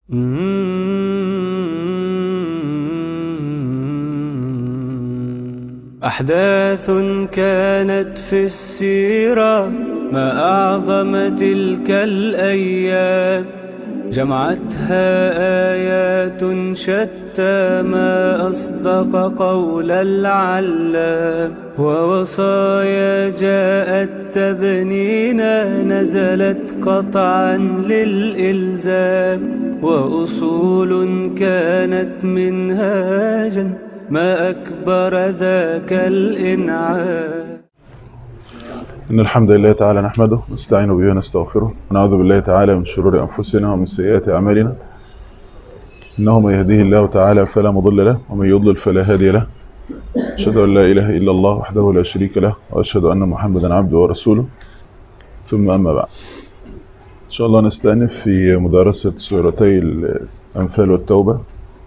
أحداث كانت في السيرة ما أعظم تلك الأيام جمعتها آيات شتى ما أصدق قول العلام ووصايا جاءت تبنينا نزلت قطعا للإلزام وأصول كانت منهاجا ما أكبر ذاك الإنعام إن الحمد لله تعالى نحمده نستعين به ونستغفره ونعوذ بالله تعالى من شرور أنفسنا ومن سيئات أعمالنا إنه من يهديه الله تعالى فلا مضل له ومن يضلل فلا هادي له أشهد أن لا إله إلا الله وحده لا شريك له وأشهد أن محمدا عبده ورسوله ثم أما بعد إن شاء الله نستأنف في مدارسة سورتي الأنفال والتوبة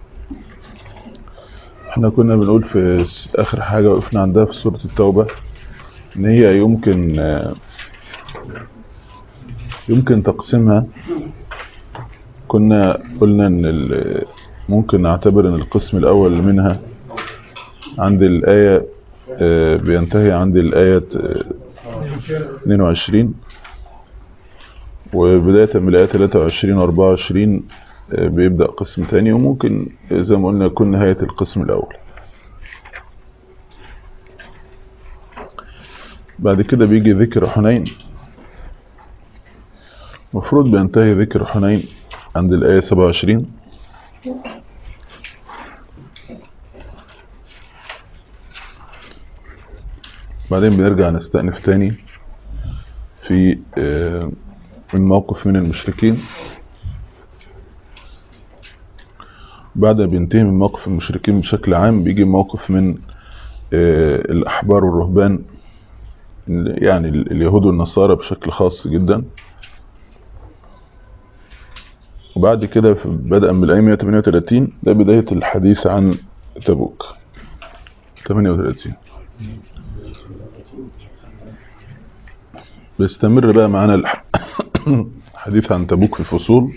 احنا كنا بنقول في آخر حاجة وقفنا عندها في سورة التوبة ان هي يمكن يمكن تقسيمها كنا قلنا ان ممكن نعتبر ان القسم الاول منها عند الآية بينتهي عند الآية 22 وبداية من الآية 23 و 24 بيبدأ قسم تاني وممكن زي ما قلنا يكون نهاية القسم الأول بعد كده بيجي ذكر حنين مفروض بينتهي ذكر حنين عند الآية 27 بعدين بنرجع نستأنف تاني في من موقف من المشركين بعد بينتهي من موقف المشركين بشكل عام بيجي موقف من الأحبار والرهبان يعني اليهود والنصارى بشكل خاص جدا وبعد كده بدءا من الآية 138 ده بداية الحديث عن تبوك 38 بيستمر بقى معانا الحديث عن تبوك في فصول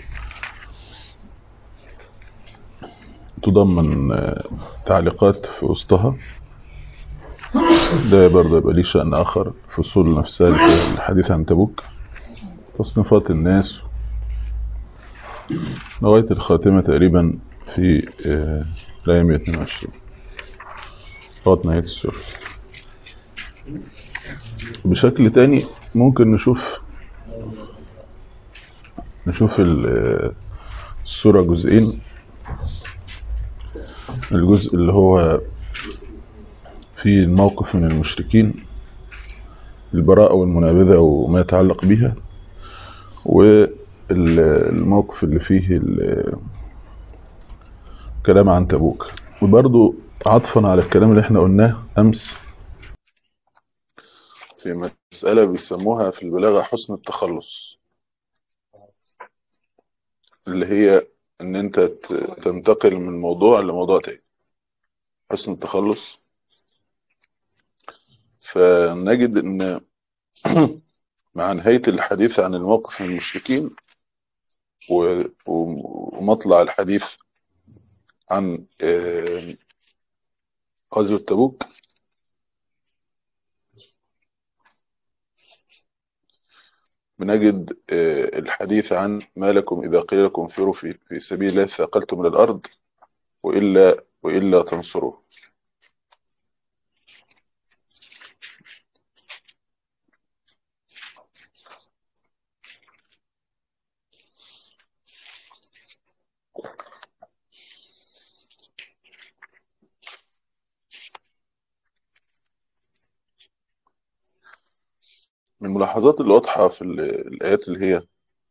تضمن تعليقات في وسطها ده برضه يبقى ليه شأن آخر فصول نفسها الحديث عن تبوك تصنيفات الناس لغاية الخاتمة تقريبا في الآية 122 لغاية نهاية السورة بشكل تاني ممكن نشوف نشوف السورة جزئين الجزء اللي هو في الموقف من المشركين البراءة والمنابذة وما يتعلق بها والموقف اللي فيه الكلام عن تبوك وبرضو عطفا على الكلام اللي احنا قلناه أمس في مسألة بيسموها في البلاغة حسن التخلص اللي هي ان انت تنتقل من موضوع لموضوع تاني حسن التخلص فنجد ان مع نهاية الحديث عن الموقف من المشركين ومطلع الحديث عن غزوة تبوك بنجد الحديث عن ما لكم إذا قيل لكم انفروا في, في سبيل الله ثاقلتم من الأرض وإلا, وإلا تنصروه من الملاحظات اللي واضحة في الآيات اللي هي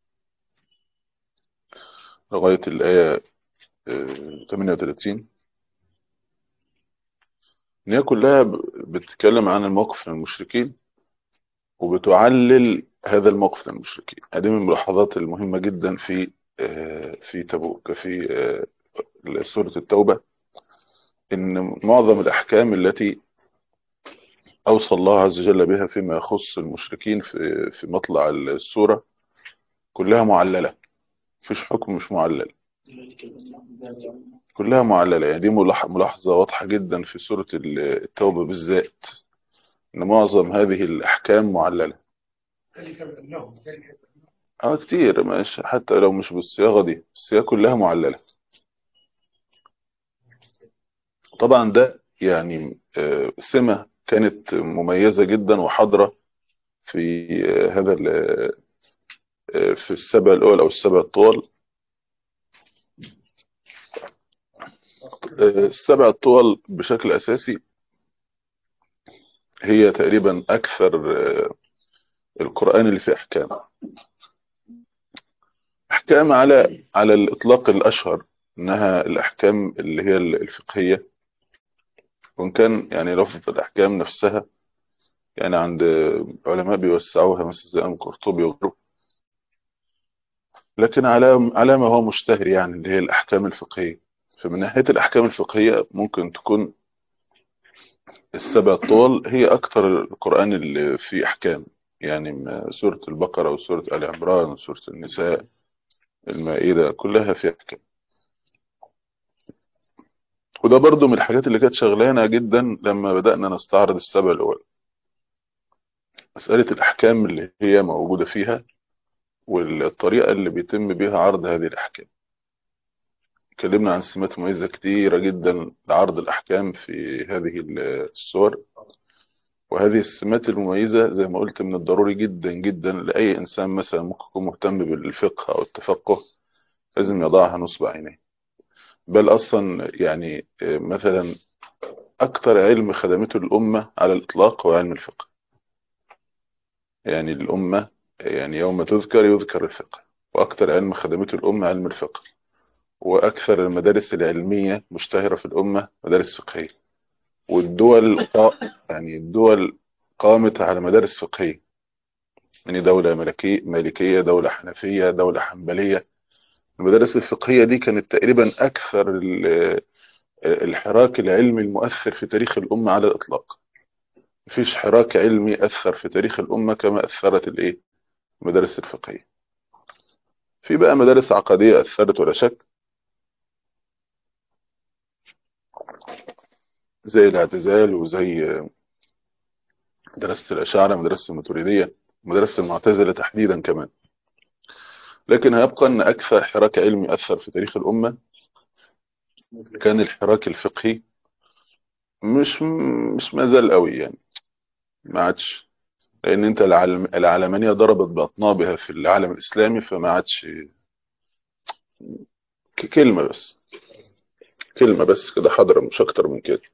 لغاية الآية 38 إن هي كلها بتتكلم عن الموقف من المشركين وبتعلل هذا الموقف من المشركين هذه من الملاحظات المهمة جدا في في تبوك في سورة التوبة إن معظم الأحكام التي أوصى الله عز وجل بها فيما يخص المشركين في في مطلع السورة كلها معللة مفيش حكم مش معلل كلها معللة يعني دي ملاح- ملاحظة واضحة جدا في سورة ال- التوبة بالذات ان معظم هذه الاحكام معللة اه كتير مش حتى لو مش بالصياغة دي بس هي كلها معللة طبعا ده يعني آه، سمة كانت مميزة جدا وحاضرة في آه، هذا ال- آه، في السبع الأول أو السبع الطول آه، السبع الطول بشكل أساسي هي تقريبا أكثر آه، القرآن اللي فيه أحكام أحكام على على الإطلاق الأشهر إنها الأحكام اللي هي الفقهية وإن كان يعني لفظة الأحكام نفسها يعني عند علماء بيوسعوها مثل زي الإمام القرطبي وغيره لكن على على ما هو مشتهر يعني اللي هي الأحكام الفقهية فمن ناحية الأحكام الفقهية ممكن تكون السبع طول هي أكثر القرآن اللي فيه أحكام يعني م- سورة البقرة وسورة آل عمران وسورة النساء المائدة كلها فيها أحكام وده برضو من الحاجات اللي كانت شغلانة جدا لما بدأنا نستعرض السبع الأول مسألة الأحكام اللي هي موجودة فيها والطريقة اللي بيتم بيها عرض هذه الأحكام اتكلمنا عن سمات مميزة كتيرة جدا لعرض الأحكام في هذه الصور وهذه السمات المميزة زي ما قلت من الضروري جدا جدا لأي إنسان مثلا ممكن يكون مهتم بالفقه أو التفقه لازم يضعها نصب عينيه بل أصلا يعني آه، مثلا أكثر علم خدمته الأمة على الإطلاق هو علم الفقه يعني الأمة يعني يوم تذكر يذكر الفقه وأكثر علم خدمته الأمة علم الفقه وأكثر المدارس العلمية مشتهرة في الأمة مدارس فقهية والدول قا- يعني الدول قامت على مدارس فقهية يعني دولة ملكية مالكية دولة حنفية دولة حنبلية المدارس الفقهية دي كانت تقريبا أكثر ال- الحراك العلمي المؤثر في تاريخ الأمة على الإطلاق مفيش حراك علمي أثر في تاريخ الأمة كما أثرت الإيه المدارس الفقهية في بقى مدارس عقدية أثرت ولا شك زي الاعتزال وزي مدرسة الأشاعرة مدرسة الماتريدية مدرسة المعتزلة تحديدا كمان لكن هيبقى أن أكثر حراك علمي أثر في تاريخ الأمة كان الحراك الفقهي مش مش ما زال قوي يعني ما عادش لأن أنت العلم العلمانية ضربت بأطنابها في العالم الإسلامي فما عادش ك- كلمة بس كلمة بس كده حاضرة مش أكتر من كده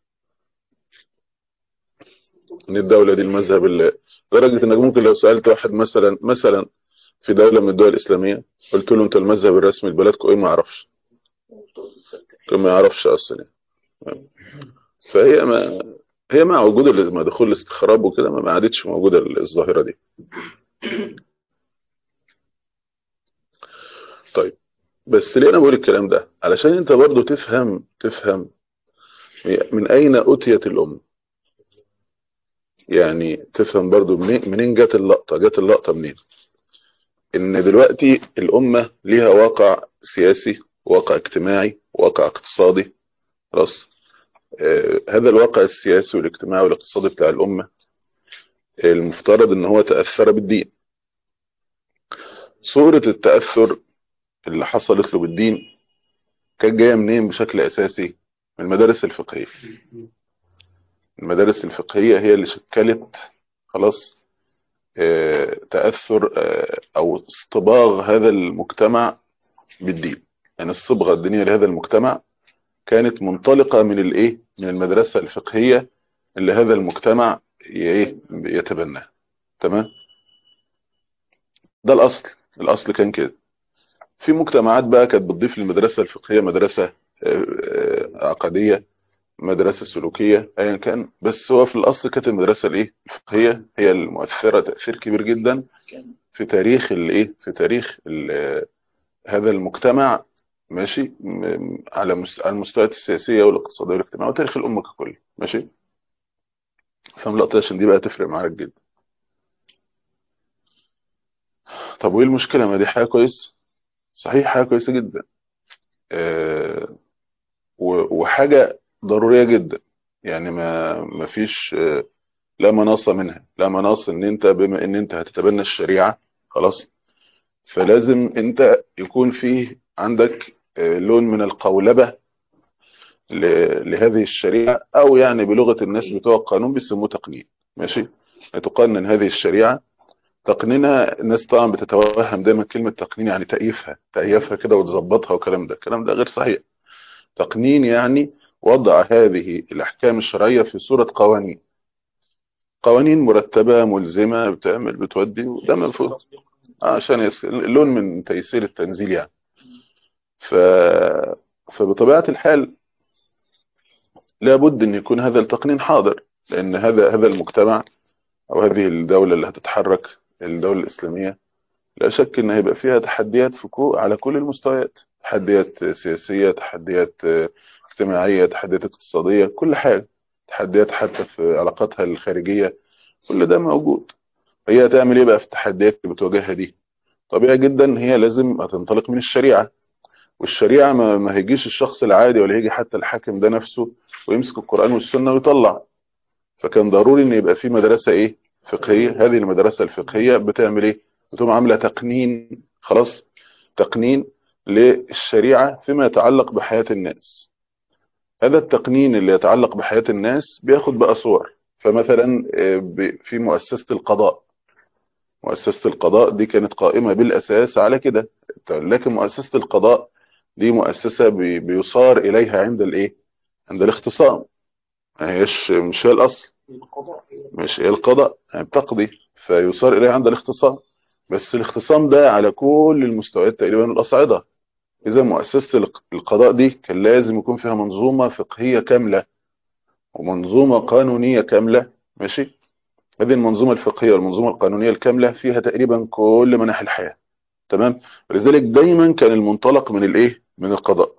إن الدولة دي المذهب اللي لدرجة إنك ممكن لو سألت واحد مثلا مثلا في دولة من الدول الإسلامية قلت له أنت المذهب الرسمي لبلدكم إيه ما يعرفش كان ما يعرفش أصلا يعني. فهي ما هي مع وجود ال- مع دخول الاستخراب وكده ما ما عادتش موجودة الظاهرة دي طيب بس ليه أنا بقول الكلام ده علشان أنت برضو تفهم تفهم من أين أتيت الأمة يعني تفهم برضو منين منين جت اللقطة جت اللقطة منين ان دلوقتي الامة ليها واقع سياسي واقع اجتماعي واقع اقتصادي خلاص آه هذا الواقع السياسي والاجتماعي والاقتصادي بتاع الامة آه، المفترض ان هو تأثر بالدين صورة التأثر اللي حصلت له بالدين كانت جاية منين بشكل اساسي من المدارس الفقهية المدارس الفقهية هي اللي شكلت خلاص آه، تأثر آه، أو اصطباغ هذا المجتمع بالدين يعني الصبغة الدينية لهذا المجتمع كانت منطلقة من الإيه؟ من المدرسة الفقهية اللي هذا المجتمع ي- إيه؟ يتبناه تمام؟ ده الأصل الأصل كان كده في مجتمعات بقى كانت بتضيف للمدرسة الفقهية مدرسة آه، آه، عقدية مدرسة سلوكية أيا كان بس هو في الأصل كانت المدرسة الإيه؟ الفقهية هي المؤثرة تأثير كبير جدا في تاريخ الايه في تاريخ ال- هذا المجتمع ماشي م- على مس- على المستويات السياسيه والاقتصاديه والاجتماعيه وتاريخ الامه ككل ماشي فاهم لقطه عشان دي بقى تفرق معاك جدا طب وايه المشكله ما دي حاجه كويسه صحيح حاجه كويسه جدا آه، و- وحاجة ضرورية جدا يعني ما ما فيش آه، لا مناص منها لا مناص ان انت بما ان انت هتتبنى الشريعة خلاص فلازم انت يكون فيه عندك آه، لون من القولبة ل- لهذه الشريعة او يعني بلغة الناس بتوع القانون بيسموه تقنين ماشي تقنن هذه الشريعة تقنينها الناس طبعا بتتوهم دايما كلمة تقنين يعني تأييفها تأييفها كده وتظبطها والكلام ده الكلام ده غير صحيح تقنين يعني وضع هذه الأحكام الشرعية في صورة قوانين قوانين مرتبة ملزمة بتعمل بتودي وده المفروض آه، عشان يس... لون من تيسير التنزيل يعني ف... فبطبيعة الحال لابد أن يكون هذا التقنين حاضر لأن هذا هذا المجتمع أو هذه الدولة اللي هتتحرك الدولة الإسلامية لا شك ان هيبقى فيها تحديات في كو على كل المستويات تحديات سياسية تحديات اجتماعية تحديات اقتصادية كل حاجة تحديات حتى في علاقاتها الخارجية كل ده موجود هي هتعمل ايه بقى في التحديات اللي بتواجهها دي طبيعي جدا هي لازم هتنطلق من الشريعة والشريعة ما, ما هيجيش الشخص العادي ولا هيجي حتى الحاكم ده نفسه ويمسك القرآن والسنة ويطلع فكان ضروري ان يبقى في مدرسة ايه فقهية هذه المدرسة الفقهية بتعمل ايه بتقوم عاملة تقنين خلاص تقنين للشريعة فيما يتعلق بحياة الناس هذا التقنين اللي يتعلق بحياة الناس بياخد بقى صور فمثلا آه، ب- في مؤسسة القضاء مؤسسة القضاء دي كانت قائمة بالأساس على كده لكن مؤسسة القضاء دي مؤسسة بي- بيصار إليها عند الإيه عند الاختصام ما هيش مش هي الأصل مش هي القضاء يعني بتقضي فيصار إليها عند الاختصام بس الاختصام ده على كل المستويات تقريبا الأصعدة إذا مؤسسة الق- القضاء دي كان لازم يكون فيها منظومة فقهية كاملة ومنظومة قانونية كاملة ماشي هذه المنظومة الفقهية والمنظومة القانونية الكاملة فيها تقريبا كل مناحي الحياة تمام ولذلك دايما كان المنطلق من الايه من القضاء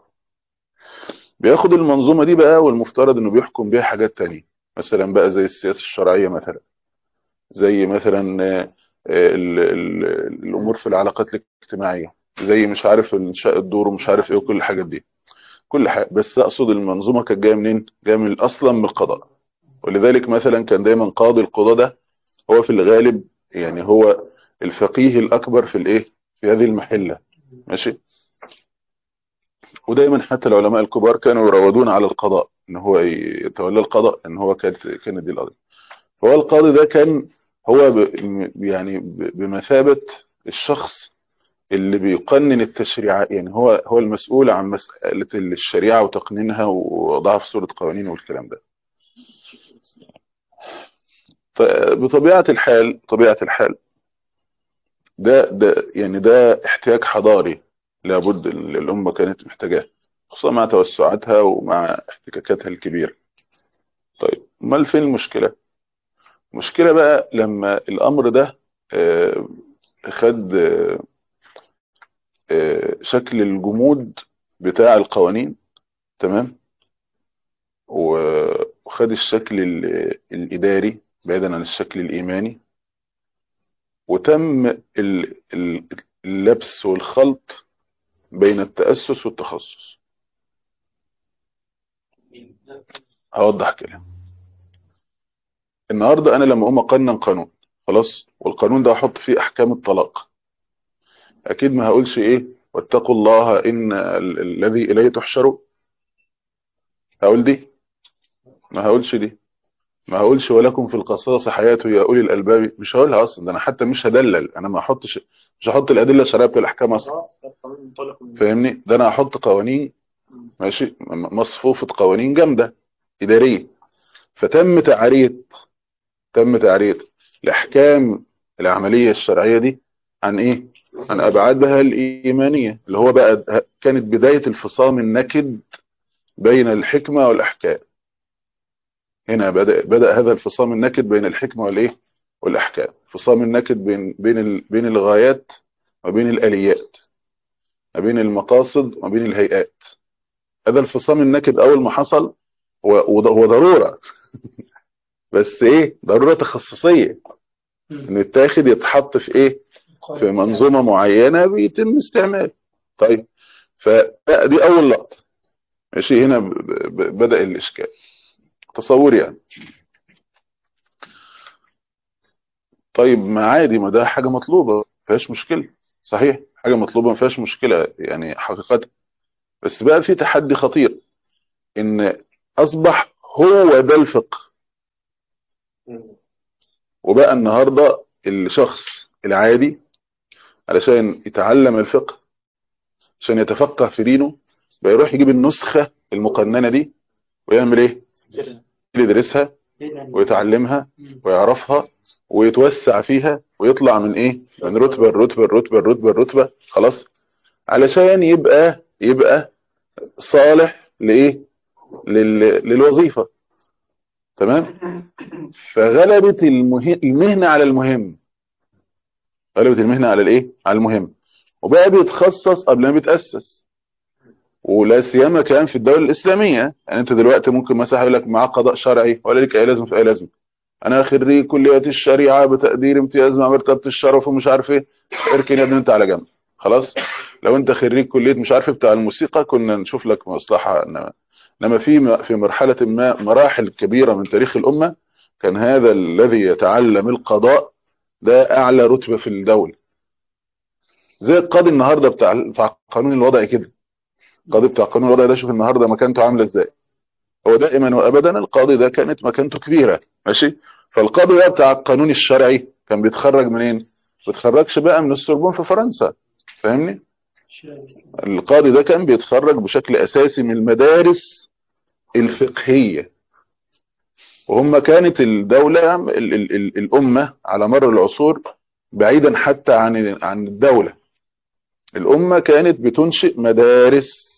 بياخد المنظومة دي بقى والمفترض انه بيحكم بيها حاجات تانية مثلا بقى زي السياسة الشرعية مثلا زي مثلا آه، آه، ال- ال- الامور في العلاقات الاجتماعية زي مش عارف انشاء الدور ومش عارف ايه وكل الحاجات دي كل حاجة بس اقصد المنظومة كانت جايه منين جايه من اصلا من القضاء ولذلك مثلا كان دايما قاضي القضاء ده هو في الغالب يعني هو الفقيه الاكبر في الايه في هذه المحلة ماشي ودايما حتى العلماء الكبار كانوا يراودون على القضاء ان هو يتولى القضاء ان هو كانت كانت دي القضية فهو القاضي ده كان هو ب يعني ب- بمثابة الشخص اللي بيقنن التشريع يعني هو هو المسؤول عن مسألة الشريعة وتقنينها ووضعها في صورة قوانين والكلام ده فبطبيعة الحال طبيعة الحال ده ده يعني ده احتياج حضاري لابد ال- الأمة كانت محتاجاه خصوصا مع توسعاتها ومع احتكاكاتها الكبيرة طيب امال فين المشكلة المشكلة بقى لما الأمر ده آه، خد آه، آه، شكل الجمود بتاع القوانين تمام و- وخد الشكل ال- الإداري بعيدا عن الشكل الإيماني وتم ال- ال- اللبس والخلط بين التأسس والتخصص هوضح كلام النهاردة أنا لما أقوم أقنن قانون خلاص والقانون ده أحط فيه أحكام الطلاق أكيد ما هقولش إيه واتقوا الله إن ال- الذي إليه تحشروا هقول دي ما هقولش دي ما هقولش ولكم في القصاص حياة يا أولي الألباب مش هقولها أصلا ده أنا حتى مش هدلل أنا ما أحطش مش هحط الأدلة الشرعية بتاع الأحكام أصلا فاهمني ده أنا هحط قوانين ماشي م- مصفوفة قوانين جامدة إدارية فتم تعرية تم تعرية الأحكام العملية الشرعية دي عن إيه؟ عن أبعادها الإيمانية اللي هو بقى كانت بداية الفصام النكد بين الحكمة والأحكام هنا بدأ بدأ هذا الفصام النكد بين الحكمة والإيه؟ والأحكام فصام النكد بين بين ال- بين الغايات وبين الآليات ما بين المقاصد وما بين الهيئات هذا الفصام النكد أول ما حصل هو وض- هو ضرورة بس إيه ضرورة تخصصية إنه يتاخد يتحط في إيه في منظومة معينة بيتم استعمال طيب فدي اول لقطه ماشي هنا ب- ب- بدأ الاشكال تصور يعني طيب ما عادي ما ده حاجه مطلوبه ما فيهاش مشكله صحيح حاجه مطلوبه ما فيهاش مشكله يعني حقيقه بس بقى في تحدي خطير ان اصبح هو ده الفقه وبقى النهارده الشخص العادي علشان يتعلم الفقه عشان يتفقه في دينه بقى يروح يجيب النسخة المقننة دي ويعمل ايه يدرسها ويتعلمها ويعرفها ويتوسع فيها ويطلع من ايه من رتبة الرتبة الرتبة الرتبة الرتبة خلاص علشان يبقى يبقى صالح لايه لل... للوظيفة تمام فغلبت المه... المهنة على المهم غلبت المهنة على الايه على المهم وبقى بيتخصص قبل ما بيتأسس ولا سيما كان في الدولة الإسلامية يعني انت دلوقتي ممكن مثلا يقول لك معاه قضاء شرعي ولا لك اي لازم في اي لازم انا خريج كليات الشريعة بتقدير امتياز مع مرتبة الشرف ومش عارف ايه اركن يا ابني انت على جنب خلاص لو انت خريج كلية مش عارف إيه بتاع الموسيقى كنا نشوف لك مصلحة انما انما في في مرحلة ما مراحل كبيرة من تاريخ الأمة كان هذا الذي يتعلم القضاء ده اعلى رتبة في الدولة زي القاضي النهاردة بتاع بتاع القانون الوضعي كده القاضي بتاع القانون الوضعي ده شوف النهاردة مكانته عاملة ازاي هو دائما وابدا القاضي ده كانت مكانته كبيرة ماشي فالقاضي بقى بتاع القانون الشرعي كان بيتخرج منين بيتخرجش بقى من السوربون في فرنسا فاهمني القاضي ده كان بيتخرج بشكل اساسي من المدارس الفقهية وهم كانت الدولة ال ال ال الامة على مر العصور بعيدا حتى عن عن الدولة الامة كانت بتنشئ مدارس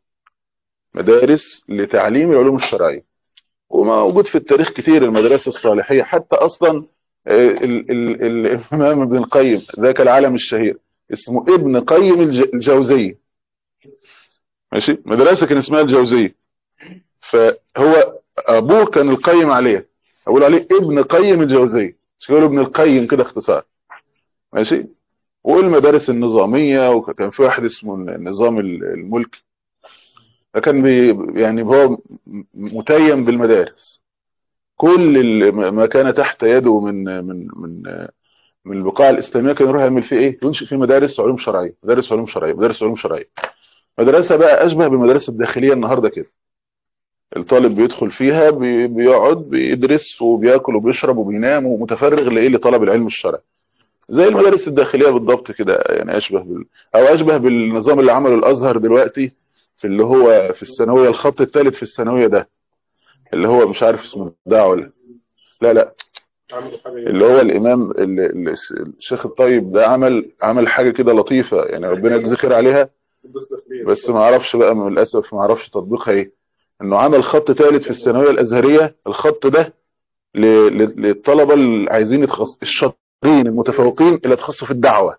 مدارس لتعليم العلوم الشرعية وموجود في التاريخ كتير المدارس الصالحية حتى أصلا ال- ال- ال- الإمام ابن القيم ذاك العالم الشهير اسمه ابن قيم الج- الجوزية ماشي مدرسة كان اسمها الجوزية فهو أبوه كان القيم عليه أقول عليه ابن قيم الجوزية مش يقولوا ابن القيم كده اختصار ماشي والمدارس النظامية وكان في واحد اسمه النظام الملكي فكان بي يعني هو متيم بالمدارس كل ال- ما كان تحت يده من من من من البقاع الاسلاميه كان يروح يعمل فيه ايه ينشئ فيه مدارس علوم شرعيه مدارس علوم شرعيه مدارس علوم شرعيه مدرسه بقى اشبه بالمدارس الداخليه النهارده كده الطالب بيدخل فيها بي- بيقعد بيدرس وبياكل وبيشرب وبينام ومتفرغ لايه لطلب العلم الشرعي زي المدارس الداخليه بالضبط كده يعني اشبه بال او اشبه بالنظام اللي عمله الازهر دلوقتي في اللي هو في الثانويه الخط الثالث في الثانويه ده اللي هو مش عارف اسمه ده ولا لا لا اللي هو الامام اللي اللي الشيخ الطيب ده عمل عمل حاجه كده لطيفه يعني ربنا يجزيه خير عليها بس ما اعرفش بقى من للاسف ما اعرفش تطبيقها ايه انه عمل خط ثالث في الثانويه الازهريه الخط ده ل- ل- للطلبه اللي عايزين يتخصص الشاطرين المتفوقين اللي يتخصصوا في الدعوه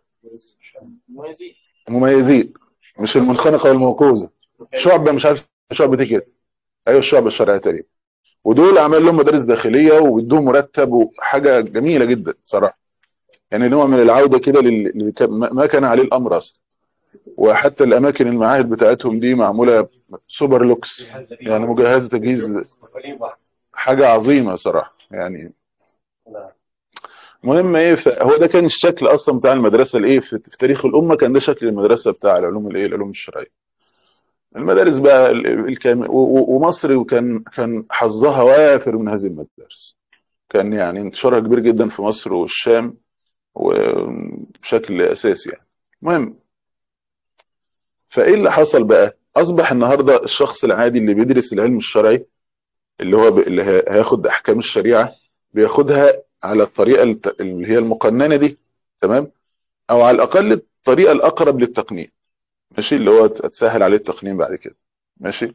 مميزين مش المنخنقه والموقوذه شعبه مش عارف شعبه دي كده ايوه الشعبه الشرعيه تقريبا ودول عمل لهم مدارس داخليه وادوهم مرتب وحاجه جميله جدا صراحه يعني نوع من العوده كده لل- اللي كان- ما ما كان عليه الامر اصلا وحتى الاماكن المعاهد بتاعتهم دي معموله سوبر لوكس يعني مجهزه تجهيز حاجه عظيمه صراحه يعني مهم ايه هو ده كان الشكل اصلا بتاع المدرسه الايه في في تاريخ الامه كان ده شكل المدرسه بتاع العلوم الايه العلوم الشرعيه المدارس بقى ال- الكام و- و- ومصر وكان كان حظها وافر من هذه المدارس كان يعني انتشارها كبير جدا في مصر والشام وبشكل اساسي يعني المهم فايه اللي حصل بقى اصبح النهارده الشخص العادي اللي بيدرس العلم الشرعي اللي هو ب... اللي هي- هياخد احكام الشريعه بياخدها على الطريقه الت- اللي هي المقننه دي تمام او على الاقل الطريقه الاقرب للتقنين ماشي اللي هو تسهل عليه التقنين بعد كده ماشي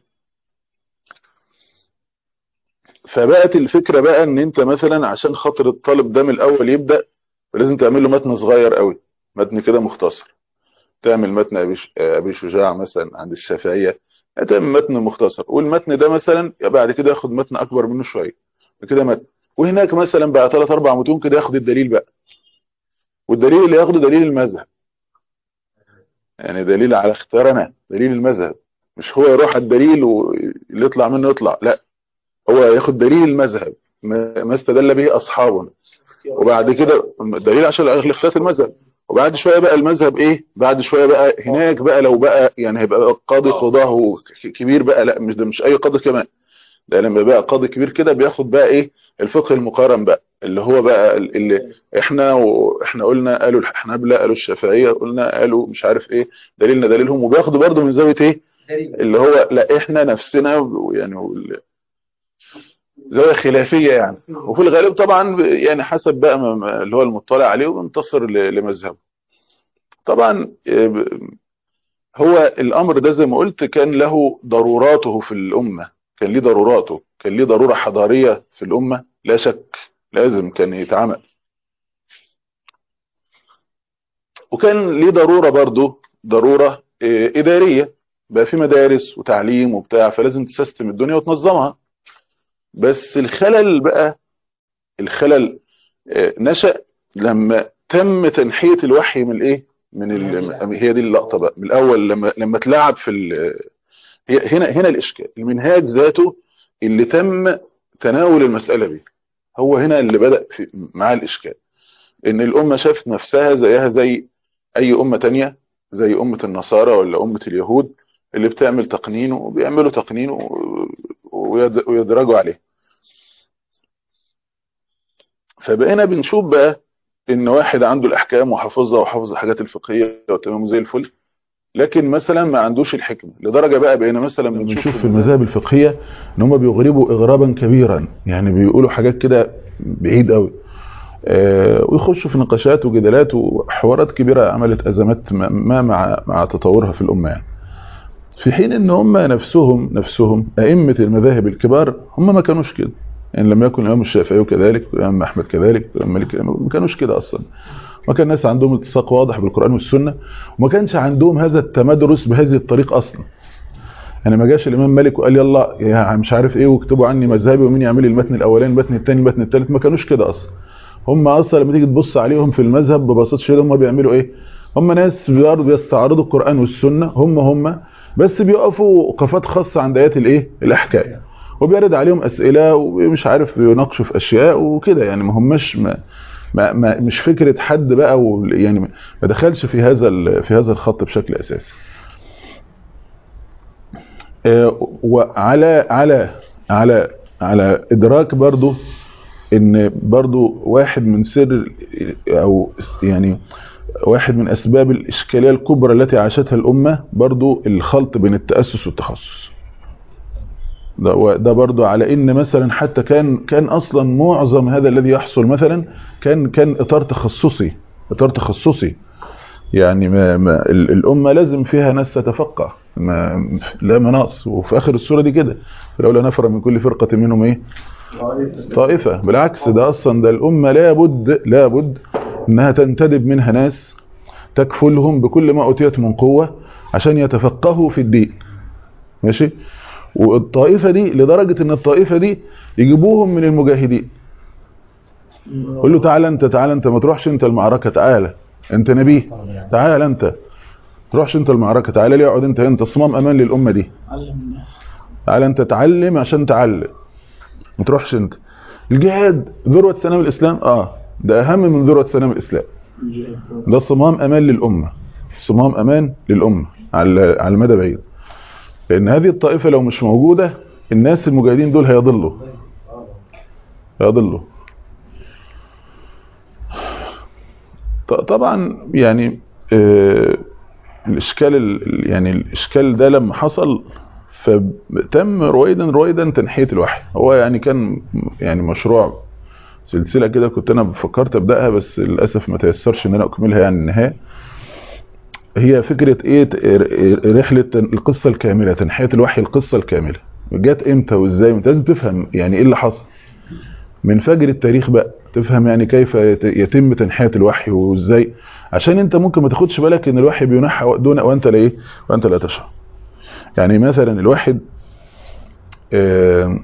فبقت الفكره بقى ان انت مثلا عشان خاطر الطالب ده من الاول يبدا لازم تعمل له متن صغير قوي متن كده مختصر تعمل متن ابي ش- ابي شجاع مثلا عند الشافعيه تعمل متن مختصر والمتن ده مثلا بعد كده ياخد متن اكبر منه شويه كده متن وهناك مثلا بقى ثلاث اربع متون كده ياخد الدليل بقى والدليل اللي ياخده دليل المذهب يعني دليل على اختيارنا دليل المذهب مش هو يروح على الدليل واللي يطلع منه يطلع لا هو ياخد دليل المذهب ما ما استدل به اصحابنا وبعد كده دليل عشان اختلاف المذهب وبعد شويه بقى المذهب ايه بعد شويه بقى هناك بقى لو بقى يعني هيبقى قاضي قضاه كبير بقى لا مش ده مش اي قاضي كمان ده لما بقى قاضي كبير كده بياخد بقى ايه الفقه المقارن بقى اللي هو بقى اللي احنا واحنا قلنا قالوا الحنابلة قالوا الشافعية قلنا قالوا مش عارف ايه دليلنا دليلهم وبياخدوا برضه من زاويه ايه اللي هو لا احنا نفسنا يعني وال- زاويه خلافيه يعني وفي الغالب طبعا يعني حسب بقى ما- ما- اللي هو المطلع عليه وبنتصر ل- لمذهبه طبعا آه، هو الامر ده زي ما قلت كان له ضروراته في الامه كان ليه ضروراته كان ليه ضروره حضاريه في الامه لا شك لازم كان يتعمل وكان ليه ضروره برضه ضروره آه، اداريه بقى في مدارس وتعليم وبتاع فلازم تسيستم الدنيا وتنظمها بس الخلل بقى الخلل آه، نشأ لما تم تنحية الوحي من الايه من ال... هي دي اللقطة بقى من الاول لما لما اتلعب في ال... هي هنا هنا الاشكال المنهاج ذاته اللي تم تناول المسألة بيه هو هنا اللي بدأ في مع الاشكال ان الامة شافت نفسها زيها زي اي امة تانية زي امة النصارى ولا امة اليهود اللي بتعمل تقنين وبيعملوا تقنين و- ويد- ويدرجوا عليه فبقينا بنشوف بقى ان واحد عنده الاحكام وحافظها وحافظ الحاجات الفقهيه وتمام زي الفل لكن مثلا ما عندوش الحكمه لدرجه بقى بقينا مثلا بنشوف في المذاهب الفقهيه ان هم بيغربوا اغرابا كبيرا يعني بيقولوا حاجات كده بعيد قوي آه ويخشوا في نقاشات وجدالات وحوارات كبيره عملت ازمات ما ما مع مع تطورها في الامه يعني في حين ان هم نفسهم نفسهم ائمه المذاهب الكبار هم ما كانوش كده يعني لم يكن الامام الشافعي كذلك والامام احمد كذلك والامام مالك ما كانوش كده اصلا ما كان الناس عندهم التصاق واضح بالقران والسنه وما كانش عندهم هذا التمدرس بهذه الطريقه اصلا يعني ما جاش الامام مالك وقال يلا يا مش عارف ايه واكتبوا عني مذهبي ومين يعمل لي المتن الاولاني المتن الثاني المتن الثالث ما كانوش كده اصلا هم اصلا لما تيجي تبص عليهم في المذهب ببساطه شديده هم بيعملوا ايه هم ناس برضه بيستعرضوا القران والسنه هم هم بس بيقفوا وقفات خاصه عند ايات الايه الاحكام وبيرد عليهم اسئله ومش عارف بيناقشوا في اشياء وكده يعني ما هماش ما ما ما مش فكره حد بقى و- يعني ما دخلش في هذا ال- في هذا الخط بشكل اساسي آه، وعلى على على على ادراك برضو ان برضو واحد من سر او يعني واحد من اسباب الاشكاليه الكبرى التي عاشتها الامه برضو الخلط بين التاسس والتخصص ده و- ده برضو على ان مثلا حتى كان كان اصلا معظم هذا الذي يحصل مثلا كان كان اطار تخصصي اطار تخصصي يعني ما ما ال- الامه لازم فيها ناس تتفقه ما لا مناص وفي اخر السوره دي كده لولا نفر من كل فرقه منهم ايه طائفه بالعكس ده اصلا ده الامه لابد لابد انها تنتدب منها ناس تكفلهم بكل ما اوتيت من قوه عشان يتفقهوا في الدين ماشي والطائفه دي لدرجه ان الطائفه دي يجيبوهم من المجاهدين قول له تعالى انت تعالى انت ما تروحش انت المعركه تعالى انت نبي تعالى انت ما تروحش انت المعركه تعالى ليه اقعد انت انت صمام امان للامه دي تعالى انت تعلم عشان تعلم ما تروحش انت الجهاد ذروه سنام الاسلام اه ده اهم من ذروه سنام الاسلام ده صمام امان للامه صمام امان للامه على على المدى بعيد لان هذه الطائفه لو مش موجوده الناس المجاهدين دول هيضلوا هيضلوا ط- طبعا يعني آه، الاشكال ال- يعني الاشكال ده لما حصل فتم رويدا رويدا تنحيه الوحي هو يعني كان يعني مشروع سلسله كده كنت انا فكرت ابداها بس للاسف ما تيسرش ان انا اكملها يعني النهايه هي فكره ايه ت- رحله القصه الكامله تنحيه الوحي القصه الكامله جت امتى وازاي انت لازم تفهم يعني ايه اللي حصل من فجر التاريخ بقى تفهم يعني كيف يت- يتم تنحيه الوحي وازاي عشان انت ممكن ما تاخدش بالك ان الوحي بينحى دون وانت لا ايه وانت لا تشعر يعني مثلا الواحد آم،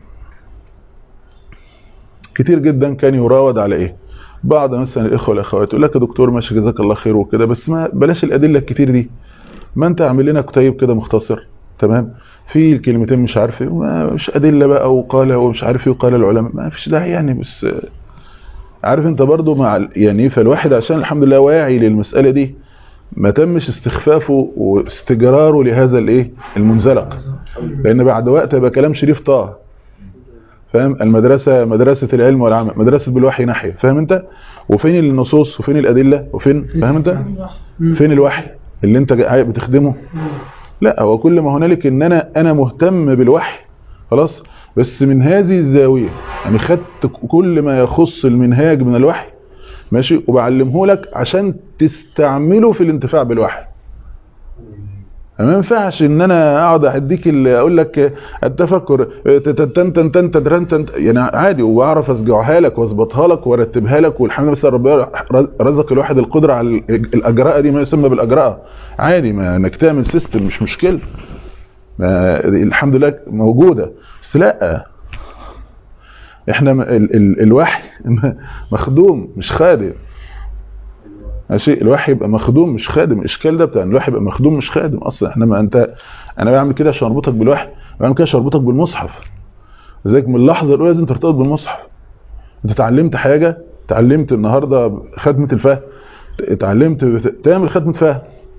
كتير جدا كان يراود على ايه بعض مثلا الاخوه والاخوات يقول لك يا دكتور ماشي جزاك الله خير وكده بس ما بلاش الادله الكتير دي ما انت اعمل لنا كتيب كده مختصر تمام في الكلمتين مش عارف ايه ما- مش ادله بقى وقال ومش عارف ايه وقال العلماء ما فيش داعي يعني بس آه، عارف انت برضو مع ال- يعني فالواحد عشان الحمد لله واعي للمساله دي ما تمش استخفافه واستجراره لهذا الايه المنزلق لان بعد وقت يبقى كلام شريف طه فاهم المدرسه مدرسه العلم والعمل مدرسه بالوحي ناحيه فاهم انت وفين النصوص وفين الادله وفين فاهم انت فين الوحي اللي انت جاي بتخدمه لا هو كل ما هنالك ان انا انا مهتم بالوحي خلاص بس من هذه الزاويه يعني خدت كل ما يخص المنهاج من الوحي ماشي وبعلمه لك عشان تستعمله في الانتفاع بالوحي ما ينفعش ان انا اقعد اديك اللي اقول لك التفكر تن تن تن تن تن يعني عادي واعرف اسجعها لك واظبطها لك وارتبها لك والحمد لله بس ربنا رزق الواحد القدره على الاجراء دي ما يسمى بالاجراء عادي ما انك تعمل سيستم مش مشكله ما الحمد لله موجوده بس لا احنا ال ال الوحي مخدوم مش خادم ماشي الوحي يبقى مخدوم مش خادم الاشكال ده بتاع الوحي يبقى مخدوم مش خادم اصلا احنا ما انت انا بعمل كده عشان اربطك بالوحي بعمل كده عشان اربطك بالمصحف لذلك من اللحظه الاولى لازم ترتبط بالمصحف انت اتعلمت حاجه اتعلمت النهارده ختمه الفهم اتعلمت تعمل ختمه فهم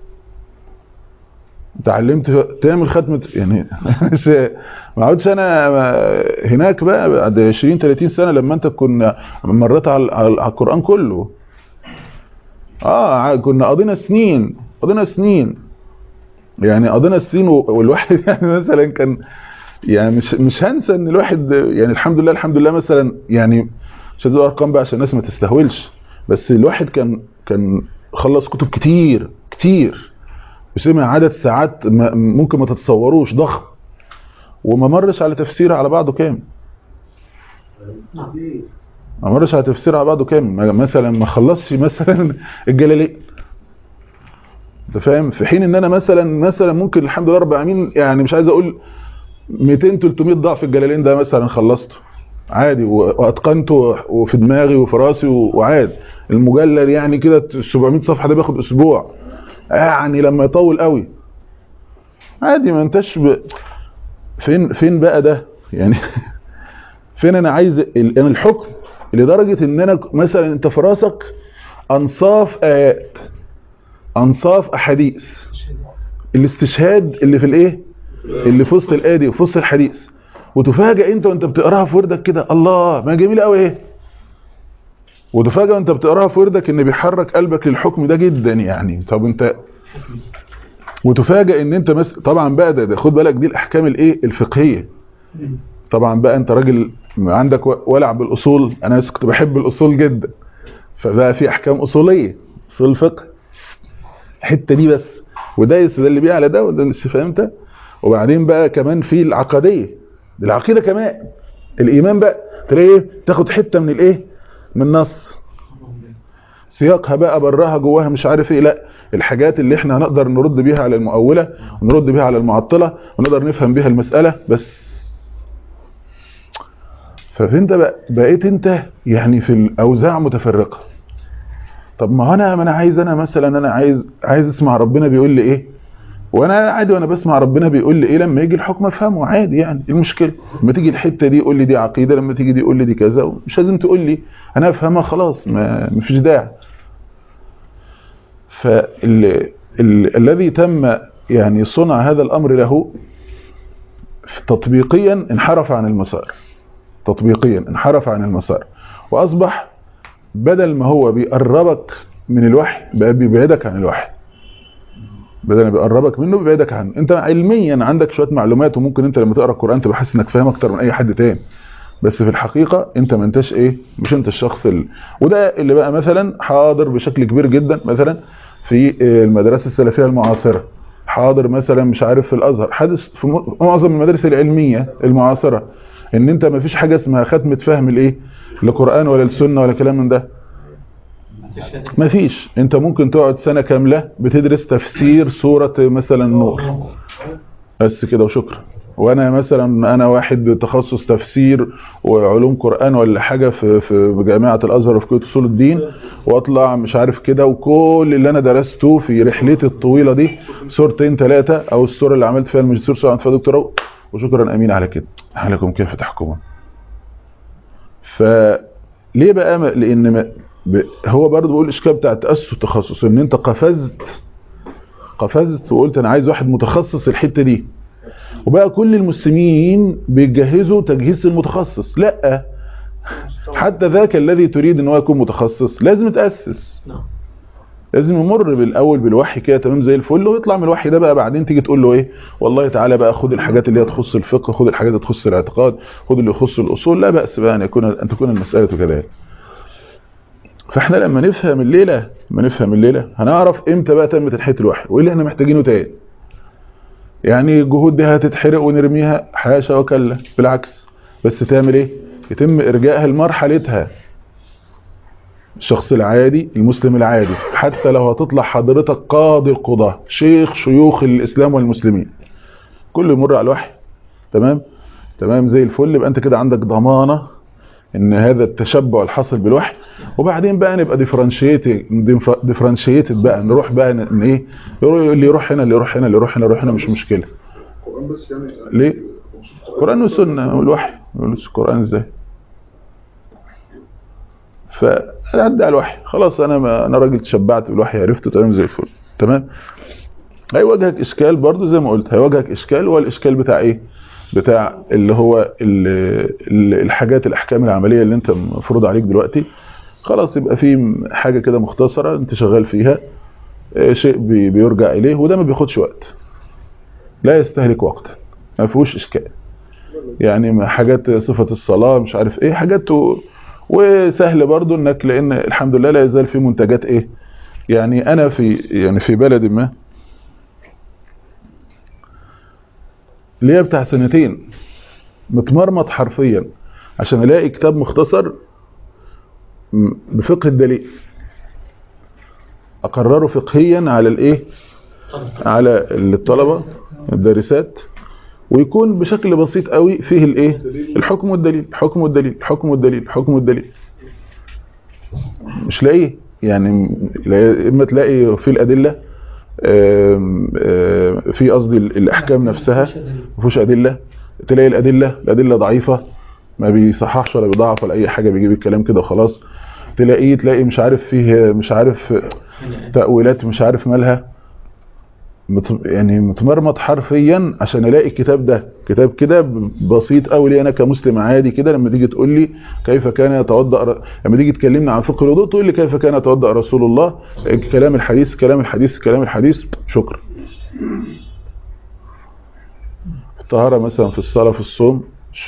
اتعلمت تعمل ختمه يعني ما عودش انا هناك بقى بعد 20 30 سنه لما انت كنا مريت على, على القران كله اه كنا قضينا سنين قضينا سنين يعني قضينا سنين والواحد يعني مثلا كان يعني مش مش هنسى ان الواحد يعني الحمد لله الحمد لله مثلا يعني مش عايز ارقام بقى عشان الناس ما تستهولش بس الواحد كان كان خلص كتب كتير كتير وسمع عدد ساعات ممكن ما تتصوروش ضخم وما مرش على تفسير على بعضه كام ما مرش على تفسير على بعضه كام مثلا ما خلصش مثلا الجلالين انت فاهم في حين ان انا مثلا مثلا ممكن الحمد لله رب العالمين يعني مش عايز اقول 200 300 ضعف الجلالين ده مثلا خلصته عادي واتقنته وفي دماغي وفي راسي وعادي المجلد يعني كده 700 صفحه ده بياخد اسبوع يعني لما يطول قوي عادي ما انتش ب... فين فين بقى ده يعني فين انا عايز ال... انا الحكم لدرجه ان انا مثلا انت في راسك انصاف ايات انصاف احاديث الاستشهاد اللي في الايه اللي في وسط الايه دي وفي وسط الحديث وتفاجئ انت وانت بتقراها في وردك كده الله ما جميل قوي ايه وتفاجئ وانت بتقراها في وردك ان بيحرك قلبك للحكم ده جدا يعني طب انت وتفاجئ ان انت مس... طبعا بقى ده, ده خد بالك دي الاحكام الايه الفقهيه طبعا بقى انت راجل عندك ولع بالاصول انا كنت بحب الاصول جدا فبقى في احكام اصوليه اصول الفقه الحته دي بس وده يستدل بيه على ده وده فهمت وبعدين بقى كمان في العقديه العقيده كمان الايمان بقى تلاقي ايه تاخد حته من الايه من النص سياقها بقى براها جواها مش عارف ايه لا الحاجات اللي احنا هنقدر نرد بيها على المؤولة ونرد بيها على المعطلة ونقدر نفهم بيها المسألة بس فانت بقى بقيت انت يعني في الاوزاع متفرقة طب ما انا ما انا عايز انا مثلا انا عايز عايز اسمع ربنا بيقول لي ايه وانا عادي وانا بسمع ربنا بيقول لي ايه لما يجي الحكم افهمه عادي يعني ايه المشكله لما تيجي الحته دي يقول لي دي عقيده لما تيجي دي يقول لي دي كذا مش لازم تقول لي انا افهمها خلاص ما مفيش داعي فالذي تم يعني صنع هذا الامر له تطبيقيا انحرف عن المسار تطبيقيا انحرف عن المسار واصبح بدل ما هو بيقربك من الوحي بقى بيبعدك عن الوحي بدل ما بيقربك منه بيبعدك عنه انت علميا عندك شويه معلومات وممكن انت لما تقرا القران تبقى حاسس انك فاهم اكتر من اي حد تاني بس في الحقيقة انت ما انتش ايه مش انت الشخص اللي وده اللي بقى مثلا حاضر بشكل كبير جدا مثلا في المدرسة السلفية المعاصرة حاضر مثلا مش عارف في الازهر حادث في معظم المدارس العلمية المعاصرة ان انت ما فيش حاجة اسمها ختمة فهم الايه القرآن ولا السنة ولا كلام من ده ما فيش انت ممكن تقعد سنة كاملة بتدرس تفسير سورة مثلا النور بس كده وشكرا وانا مثلا انا واحد بتخصص تفسير وعلوم قران ولا حاجه في في جامعه الازهر في كليه اصول الدين واطلع مش عارف كده وكل اللي انا درسته في رحلتي الطويله دي سورتين ثلاثه او السوره اللي عملت فيها الماجستير سوره عملت فيها دكتوراه وشكرا امين على كده لكم كيف تحكمون فليه بقى ما لان ما ب... هو برضه بيقول الاشكال بتاع التاسس والتخصص ان انت قفزت قفزت وقلت انا عايز واحد متخصص الحته دي وبقى كل المسلمين بيجهزوا تجهيز المتخصص لا حتى ذاك الذي تريد ان هو يكون متخصص لازم يتاسس لازم يمر بالاول بالوحي كده تمام زي الفل ويطلع من الوحي ده بقى بعدين تيجي تقول له ايه والله تعالى بقى خد الحاجات اللي هي تخص الفقه خد الحاجات اللي تخص الاعتقاد خد اللي يخص الاصول لا باس بقى ان يكون ان تكون المساله كذلك فاحنا لما نفهم الليله لما نفهم الليله هنعرف امتى بقى تم تنحيه الوحي وايه اللي احنا محتاجينه تاني يعني الجهود دي هتتحرق ونرميها حاشا وكلا بالعكس بس تعمل ايه يتم ارجاعها لمرحلتها الشخص العادي المسلم العادي حتى لو هتطلع حضرتك قاضي القضاة شيخ شيوخ الاسلام والمسلمين كل يمر على الوحي تمام تمام زي الفل يبقى انت كده عندك ضمانه ان هذا التشبع الحاصل بالوحي وبعدين بقى نبقى ديفرنشيتد بقى نروح بقى ان ايه اللي يروح هنا اللي يروح هنا اللي يروح هنا يروح هنا مش مشكله القرآن بس يعني ليه القران والسنه والوحي القران ازاي فعدى على الوحي خلاص انا ما انا راجل تشبعت بالوحي عرفته تمام زي الفل تمام هيواجهك اشكال برضو زي ما قلت هيواجهك اشكال هو الاشكال بتاع ايه بتاع اللي هو الحاجات الاحكام العمليه اللي انت مفروض عليك دلوقتي خلاص يبقى في حاجه كده مختصره انت شغال فيها شيء بيرجع اليه وده ما بياخدش وقت لا يستهلك وقتا ما فيهوش اشكال يعني حاجات صفه الصلاه مش عارف ايه حاجات وسهل برضو انك لان الحمد لله لا يزال في منتجات ايه يعني انا في يعني في بلد ما ليا بتاع سنتين متمرمط حرفيا عشان الاقي كتاب مختصر بفقه الدليل اقرره فقهيا على الايه على الطلبه الدارسات ويكون بشكل بسيط قوي فيه الايه الحكم والدليل الحكم والدليل الحكم والدليل الحكم والدليل مش لاقيه يعني اما تلاقي في الادله في قصدي الاحكام نفسها ما فيهوش ادله تلاقي الادله الادله ضعيفه ما بيصححش ولا بيضعف ولا اي حاجه بيجيب الكلام كده وخلاص تلاقيه تلاقي مش عارف فيه مش عارف تاويلات مش عارف مالها يعني متمرمط حرفيا عشان الاقي الكتاب ده كتاب كده بسيط قوي لي انا كمسلم عادي كده لما تيجي تقول لي كيف كان يتوضا لما تيجي تكلمني عن فقه الوضوء تقول لي كيف كان يتوضا رسول الله كلام الحديث كلام الحديث كلام الحديث شكرا في الطهاره مثلا في الصلاه في الصوم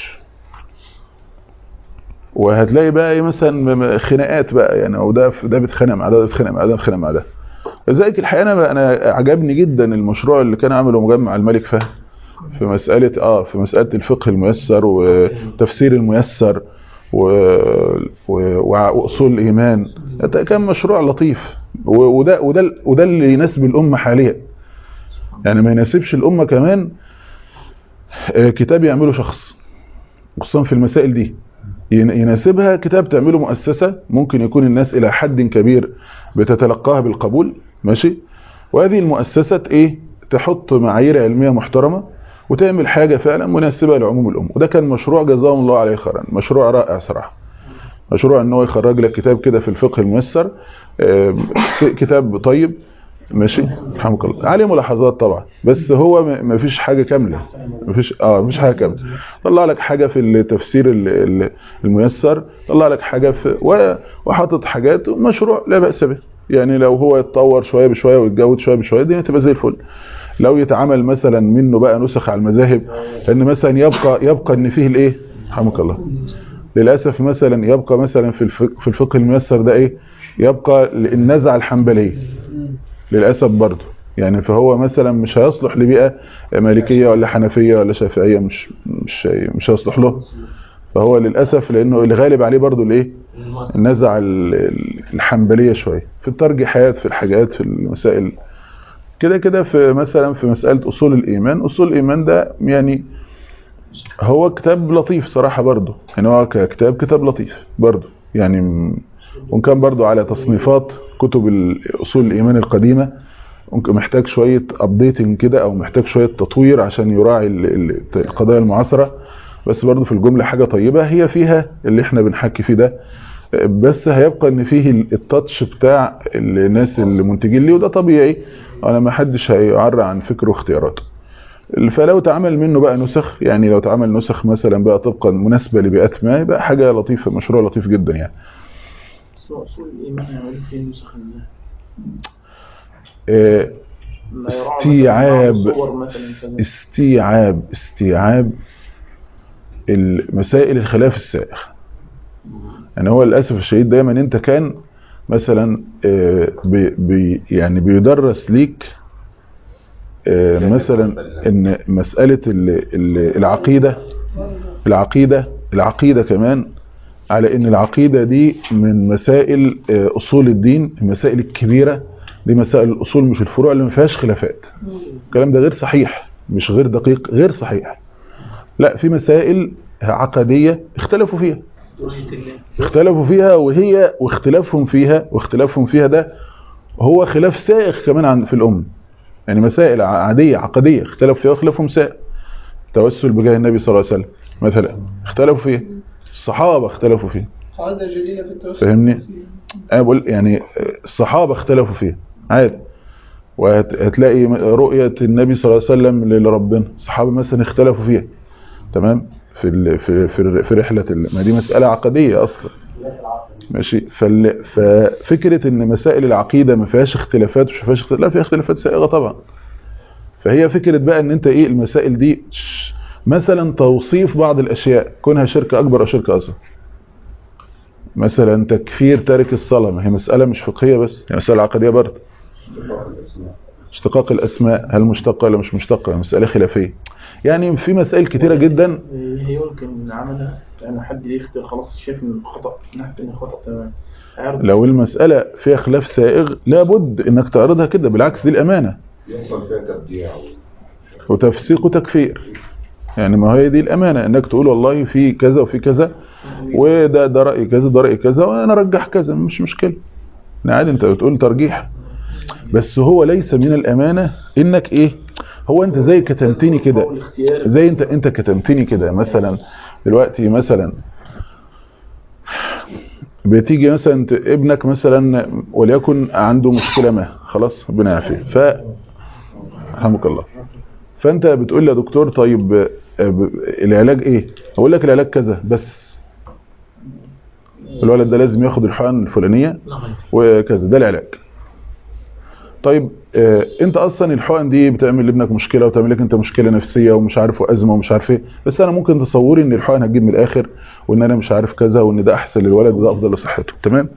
وهتلاقي بقى ايه مثلا خناقات بقى يعني او ده ده بيتخانق مع ده ده بيتخانق مع ده بيتخانق مع ده لذلك الحقيقه انا انا عجبني جدا المشروع اللي كان عامله مجمع الملك فهد في مساله اه في مساله الفقه الميسر وتفسير الميسر و... و... واصول الايمان كان مشروع لطيف وده وده وده اللي يناسب الامه حاليا يعني ما يناسبش الامه كمان كتاب يعمله شخص خصوصا في المسائل دي يناسبها كتاب تعمله مؤسسة ممكن يكون الناس إلى حد كبير بتتلقاها بالقبول ماشي وهذه المؤسسة إيه تحط معايير علمية محترمة وتعمل حاجة فعلا مناسبة لعموم الأمة وده كان مشروع جزاهم الله عليه خيرا مشروع رائع صراحة مشروع ان هو يخرج لك كتاب كده في الفقه الميسر كتاب طيب ماشي رحمك الله عليه ملاحظات طبعا بس هو ما فيش حاجه كامله ما فيش اه ما فيش حاجه كامله طلع لك حاجه في التفسير الميسر طلع لك حاجه في وحاطط حاجات مشروع لا باس به يعني لو هو يتطور شويه بشويه ويتجود شويه بشويه دي تبقى زي الفل لو يتعمل مثلا منه بقى نسخ على المذاهب لان مثلا يبقى يبقى ان فيه الايه رحمك الله للاسف مثلا يبقى مثلا في الفقه, في الفقه الميسر ده ايه يبقى النزعه الحنبليه للاسف برضه يعني فهو مثلا مش هيصلح لبيئه مالكيه ولا حنفيه ولا شافعيه مش مش مش هيصلح له فهو للاسف لانه الغالب عليه برضه الايه النزعه الحنبليه شويه في الترجيحات في الحاجات في المسائل كده كده في مثلا في مساله اصول الايمان اصول الايمان ده يعني هو كتاب لطيف صراحة برضه يعني هو ككتاب كتاب لطيف برضه يعني م- وان كان برضه على تصنيفات كتب ال- اصول الايمان القديمة ممكن محتاج شوية ابديتنج كده او محتاج شوية تطوير عشان يراعي ال- ال- القضايا المعاصرة بس برضه في الجملة حاجة طيبة هي فيها اللي احنا بنحكي فيه ده بس هيبقى ان فيه ال- التاتش بتاع الناس المنتجين ليه وده طبيعي انا ما حدش هيعرى عن فكره واختياراته فلو اتعمل منه بقى نسخ يعني لو اتعمل نسخ مثلا بقى طبقا مناسبة لبيئات ما يبقى حاجة لطيفة مشروع لطيف جدا يعني بس هو اصول الايمان يعملوا فيه النسخ ازاي؟ آه، لا يراعوا استيعاب مثلاً صور مثلا كذا. استيعاب استيعاب المسائل الخلاف السائغ يعني هو للاسف الشديد دايما انت كان مثلا آه، بي بي يعني بيدرس ليك آه، مثلا ان مسألة ال- ال- العقيدة العقيدة العقيدة كمان على ان العقيدة دي من مسائل آه، اصول الدين المسائل الكبيرة دي مسائل الاصول مش الفروع اللي ما فيهاش خلافات الكلام ده غير صحيح مش غير دقيق غير صحيح لا في مسائل عقدية اختلفوا فيها اختلفوا فيها وهي واختلافهم فيها واختلافهم فيها ده هو خلاف سائغ كمان عن في الأمة يعني مسائل ع- عادية عقدية اختلفوا فيها وخلافهم سائغ توسل بجاه النبي صلى الله عليه وسلم مثلا اختلفوا فيها الصحابة اختلفوا فيها قاعدة جليلة في التوسل فاهمني؟ النفسي. انا بقول يعني الصحابة اختلفوا فيها عادي وهتلاقي رؤية النبي صلى الله عليه وسلم لربنا الصحابة مثلا اختلفوا فيها تمام في ال في في, في رحلة ال- ما دي مسألة عقدية أصلا ماشي فال ففكرة ان مسائل العقيدة ما فيهاش اختلافات ومش فيهاش اختلاف لا فيها اختلافات سائغة طبعا فهي فكرة بقى ان انت ايه المسائل دي ش- مثلا توصيف بعض الاشياء كونها شركة اكبر او شركة اصغر مثلا تكفير تارك الصلاة ما هي مسألة مش فقهية بس هي مسألة عقدية برضه اشتقاق الاسماء هل مشتقة ولا مش مشتقة مسألة خلافية يعني في مسائل كتيرة جدا هي يمكن عملها يعني حد يختار خلاص شايف ان خطأ ناحية ان خطأ تمام هيعرض لو المسألة فيها خلاف سائغ لابد انك تعرضها كده بالعكس دي الامانة يحصل فيها تبديع وتفسيق وتكفير يعني ما هي دي الامانة انك تقول والله في كذا وفي كذا وده ده رأي كذا ده رأي كذا وانا ارجح كذا مش مشكلة يعني عادي انت بتقول ترجيح بس هو ليس من الامانة انك ايه هو انت زي كتمتني كده هو الاختيار زي انت انت كتمتني كده مثلا دلوقتي مثلا بتيجي مثلا ت- ابنك مثلا وليكن عنده مشكلة ما خلاص ربنا يعافيه ف رحمك الله فانت بتقول لي يا دكتور طيب آه، ب- العلاج ايه اقول لك العلاج كذا بس الولد ده لازم ياخد الحقن الفلانيه وكذا ده العلاج طيب آه، انت اصلا الحقن دي بتعمل لابنك مشكله وتعمل لك انت مشكله نفسيه ومش عارف وازمه ومش عارف ايه بس انا ممكن تصوري ان الحقن هتجيب من الاخر وان انا مش عارف كذا وان ده احسن للولد وده افضل لصحته تمام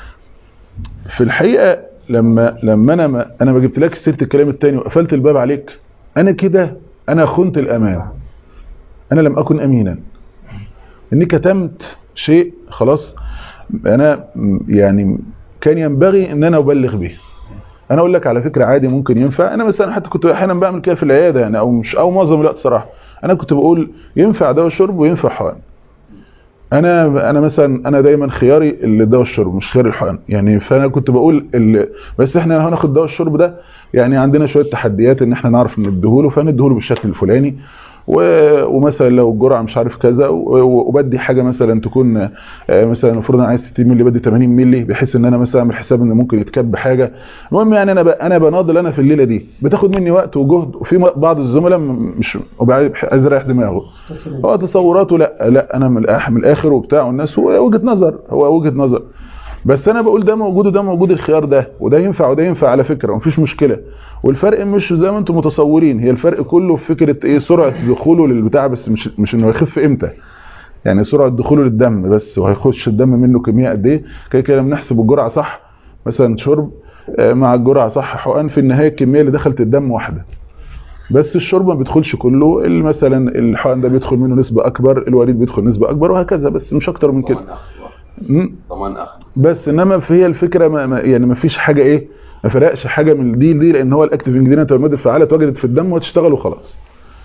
في الحقيقه لما لما انا ما انا ما جبتلكش سيره الكلام التاني وقفلت الباب عليك انا كده انا خنت الامان انا لم اكن امينا اني كتمت شيء خلاص انا م- يعني كان ينبغي ان انا ابلغ به انا اقول لك على فكره عادي ممكن ينفع انا مثلا حتى كنت احيانا بعمل كده في العياده يعني او مش او معظم الوقت صراحه انا كنت بقول ينفع دواء الشرب وينفع حقن انا انا مثلا انا دايما خياري اللي دواء الشرب مش خيار الحقن يعني فانا كنت بقول ال... بس احنا هناخد دواء الشرب ده يعني عندنا شويه تحديات ان احنا نعرف نديهوله فنديهوله بالشكل الفلاني و... ومثلا لو الجرعه مش عارف كذا و... وبدي حاجه مثلا تكون آه، مثلا المفروض انا عايز 60 مللي بدي 80 مللي بحيث ان انا مثلا اعمل حساب ان ممكن يتكب حاجه المهم يعني انا ب... انا بناضل انا في الليله دي بتاخد مني وقت وجهد وفي م- بعض الزملاء م- مش وبعد- عايز يريح دماغه هو تصوراته لا لا انا من الآخر من الاخر وبتاع والناس هو وجهه نظر هو وجهه نظر بس انا بقول ده موجود وده موجود الخيار ده وده ينفع وده ينفع على فكره ومفيش مشكله والفرق مش زي ما انتم متصورين هي الفرق كله في فكره ايه سرعه دخوله للبتاع بس مش مش انه يخف امتى يعني سرعه دخوله للدم بس وهيخش الدم منه كميه قد ايه كده كده بنحسب الجرعه صح مثلا شرب آه، مع الجرعه صح حقن في النهايه الكميه اللي دخلت الدم واحده بس الشرب ما بيدخلش كله ال- مثلا الحقن ده بيدخل منه نسبه اكبر الوريد بيدخل نسبه اكبر وهكذا بس مش اكتر من كده مم. طبعا اخ بس انما في هي الفكره ما ما يعني ما فيش حاجه ايه ما فرقش حاجه من دي لدي لان هو الاكتيف انجريدينت والماده الفعاله اتوجدت في الدم وتشتغل وخلاص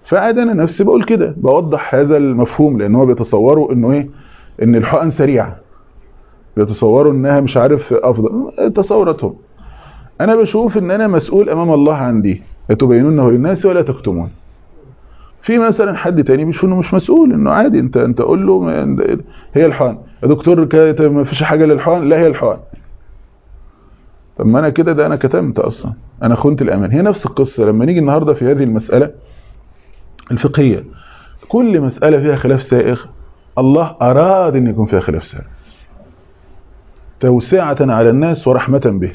فعادي انا نفسي بقول كده بوضح هذا المفهوم لان هو بيتصوروا انه ايه ان الحقن سريعه بيتصوروا انها مش عارف افضل تصوراتهم انا بشوف ان انا مسؤول امام الله عن دي تبينونه للناس ولا تكتمون في مثلا حد تاني بيشوف انه مش مسؤول انه عادي انت انت قول له ما- هي الحقن يا دكتور كانت ما فيش حاجه للحقن لا هي الحقن طب ما انا كده ده انا كتمت اصلا انا خنت الامان هي نفس القصه لما نيجي النهارده في هذه المساله الفقهيه كل مساله فيها خلاف سائغ الله اراد ان يكون فيها خلاف سائغ توسعه على الناس ورحمه به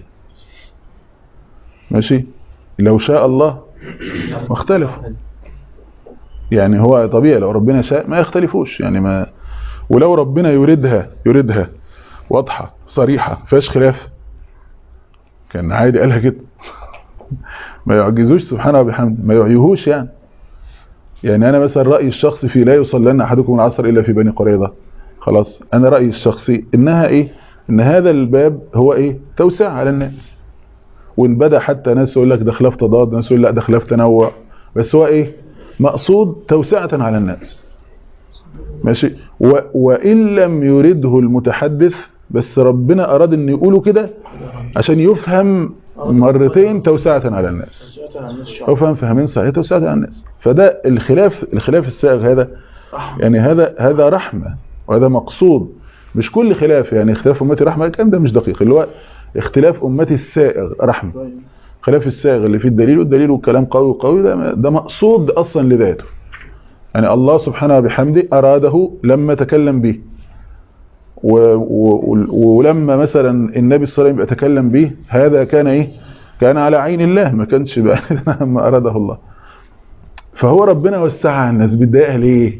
ماشي لو شاء الله ما اختلفوا يعني هو طبيعي لو ربنا شاء ما يختلفوش يعني ما ولو ربنا يريدها يريدها واضحة صريحة فيهاش خلاف كان عادي قالها كده ما يعجزوش سبحانه وبحمده ما يعيهوش يعني يعني انا مثلا رأيي الشخصي في لا يصلين احدكم العصر الا في بني قريظة خلاص انا رأيي الشخصي انها ايه ان هذا الباب هو ايه توسع على الناس وان بدا حتى ناس يقول لك ده خلاف تضاد ناس يقول لا ده خلاف تنوع بس هو ايه مقصود توسعة على الناس ماشي و وان لم يرده المتحدث بس ربنا اراد ان يقوله كده عشان يفهم مرتين توسعة على الناس توسعة على الناس شعب يفهم فهمين صحيح توسعة على الناس فده الخلاف الخلاف السائغ هذا رحمة يعني هذا هذا رحمة وهذا مقصود مش كل خلاف يعني اختلاف امتي رحمة الكلام ده مش دقيق اللي هو اختلاف امتي السائغ رحمة طيب. خلاف السائغ اللي فيه الدليل والدليل والكلام قوي وقوي ده ده مقصود اصلا لذاته يعني الله سبحانه وبحمده اراده لما تكلم به و و ولما مثلا النبي صلى الله عليه وسلم يتكلم به هذا كان ايه كان على عين الله ما كانش بقى لما اراده الله فهو ربنا وسعها على الناس بتضايقها ليه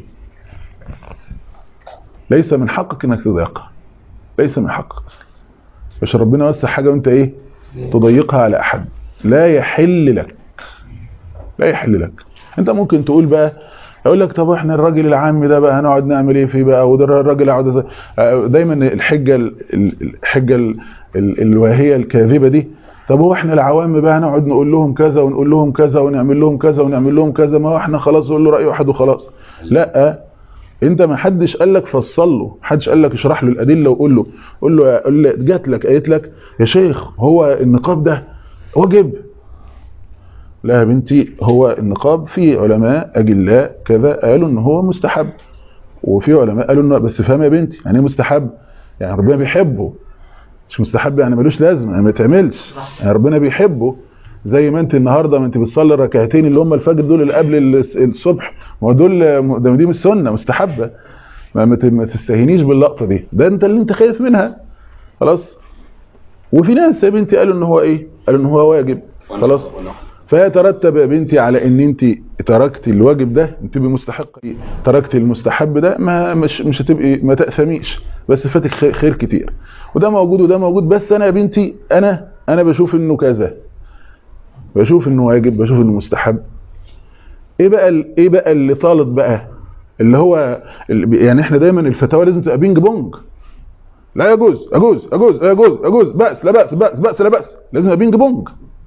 ليس من حقك انك تضايقها ليس من حقك اصلا مش ربنا وسع حاجه وانت ايه تضيقها على احد لا يحل لك لا يحل لك انت ممكن تقول بقى اقول لك طب احنا الراجل العام ده بقى هنقعد نعمل ايه فيه بقى وده الراجل يقعد دايما الحجه ال- ال- الحجه ال- ال- الواهيه الكاذبه دي طب هو احنا العوام بقى هنقعد نقول لهم كذا ونقول لهم كذا ونعمل لهم كذا ونعمل لهم كذا ما هو احنا خلاص نقول له راي واحد وخلاص لا انت ما حدش قال لك فصل له ما حدش قال لك اشرح له الادله وقول له قول له قول له جات لك قالت لك يا شيخ هو النقاب ده واجب لا يا بنتي هو النقاب في علماء اجلاء كذا قالوا ان هو مستحب وفي علماء قالوا انه بس فاهم يا بنتي يعني ايه مستحب يعني ربنا بيحبه مش مستحب يعني ملوش لازمه يعني ما يتعملش يعني ربنا بيحبه زي ما انت النهارده ما انت بتصلي الركعتين اللي هم الفجر دول اللي قبل الس- الصبح ما هو دول ده دي مش سنه مستحبه ما ما ت- ما تستهينيش باللقطه دي ده انت اللي انت خايف منها خلاص وفي ناس يا بنتي قالوا ان هو ايه قالوا ان هو واجب خلاص فيترتب يا بنتي على ان انت تركتي الواجب ده انت تبقي مستحقه تركتي المستحب ده ما مش مش هتبقي ما تاثميش بس فاتك خير, خير كتير وده موجود وده موجود بس انا يا بنتي انا انا بشوف انه كذا بشوف انه واجب بشوف انه مستحب ايه بقى ال- ايه بقى اللي طالب بقى اللي هو ال- يعني احنا دايما الفتاوى لازم تبقى بينج بونج لا يجوز يجوز يجوز يجوز يجوز بأس لا بأس بأس بأس لا بأس لازم يبقى بينج بونج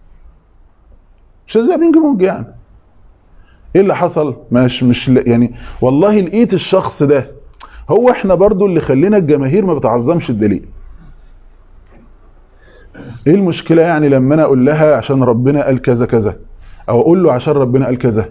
مش لازم يبقى بينج بونج يعني ايه اللي حصل مش مش ل- يعني والله لقيت الشخص ده هو احنا برضو اللي خلينا الجماهير ما بتعظمش الدليل ايه المشكلة يعني لما انا اقول لها عشان ربنا قال كذا كذا او اقول له عشان ربنا قال كذا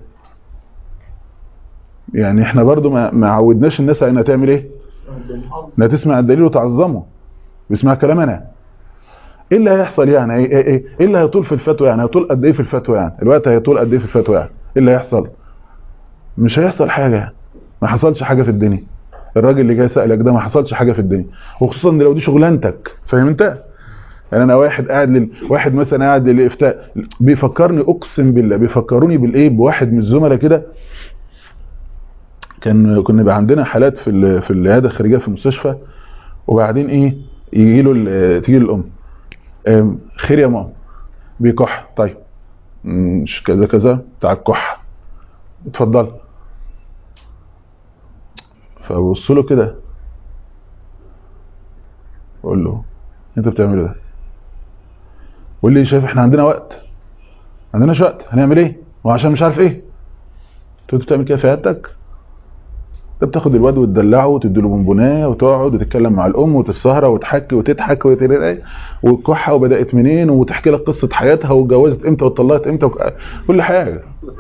يعني احنا برضو ما ما عودناش الناس على انها تعمل ايه انها تسمع الدليل وتعظمه بيسمع كلام انا ايه اللي هيحصل يعني ايه ايه ايه إيه اللي هيطول في الفتوى يعني هيطول قد ايه في الفتوى يعني الوقت هيطول قد ايه في الفتوى يعني ايه اللي هيحصل مش هيحصل حاجه يعني ما حصلش حاجه في الدنيا الراجل اللي جاي سالك ده ما حصلش حاجه في الدنيا وخصوصا لو دي شغلانتك فاهم انت يعني انا واحد قاعد لل... واحد مثلا قاعد للافتاء بيفكرني اقسم بالله بيفكروني بالايه بواحد من الزملاء كده كان كنا بقى عندنا حالات في ال... في العياده الخارجيه في المستشفى وبعدين ايه يجي له ال- تيجي له الام آم، خير يا ماما بيكح طيب مم، مش كذا كذا بتاع الكح اتفضل فبص له كده بقول له انت بتعمل ده واللي شايف احنا عندنا وقت عندناش وقت هنعمل ايه وعشان مش عارف ايه انت بتعمل كده في عيادتك انت بتاخد الواد وتدلعه وتدي له بونبونايه وتقعد وتتكلم مع الام وتسهره وتحكي وتضحك وترقع والكحه وبدات منين وتحكي لك قصه حياتها واتجوزت امتى واتطلقت امتى وك... كل حاجه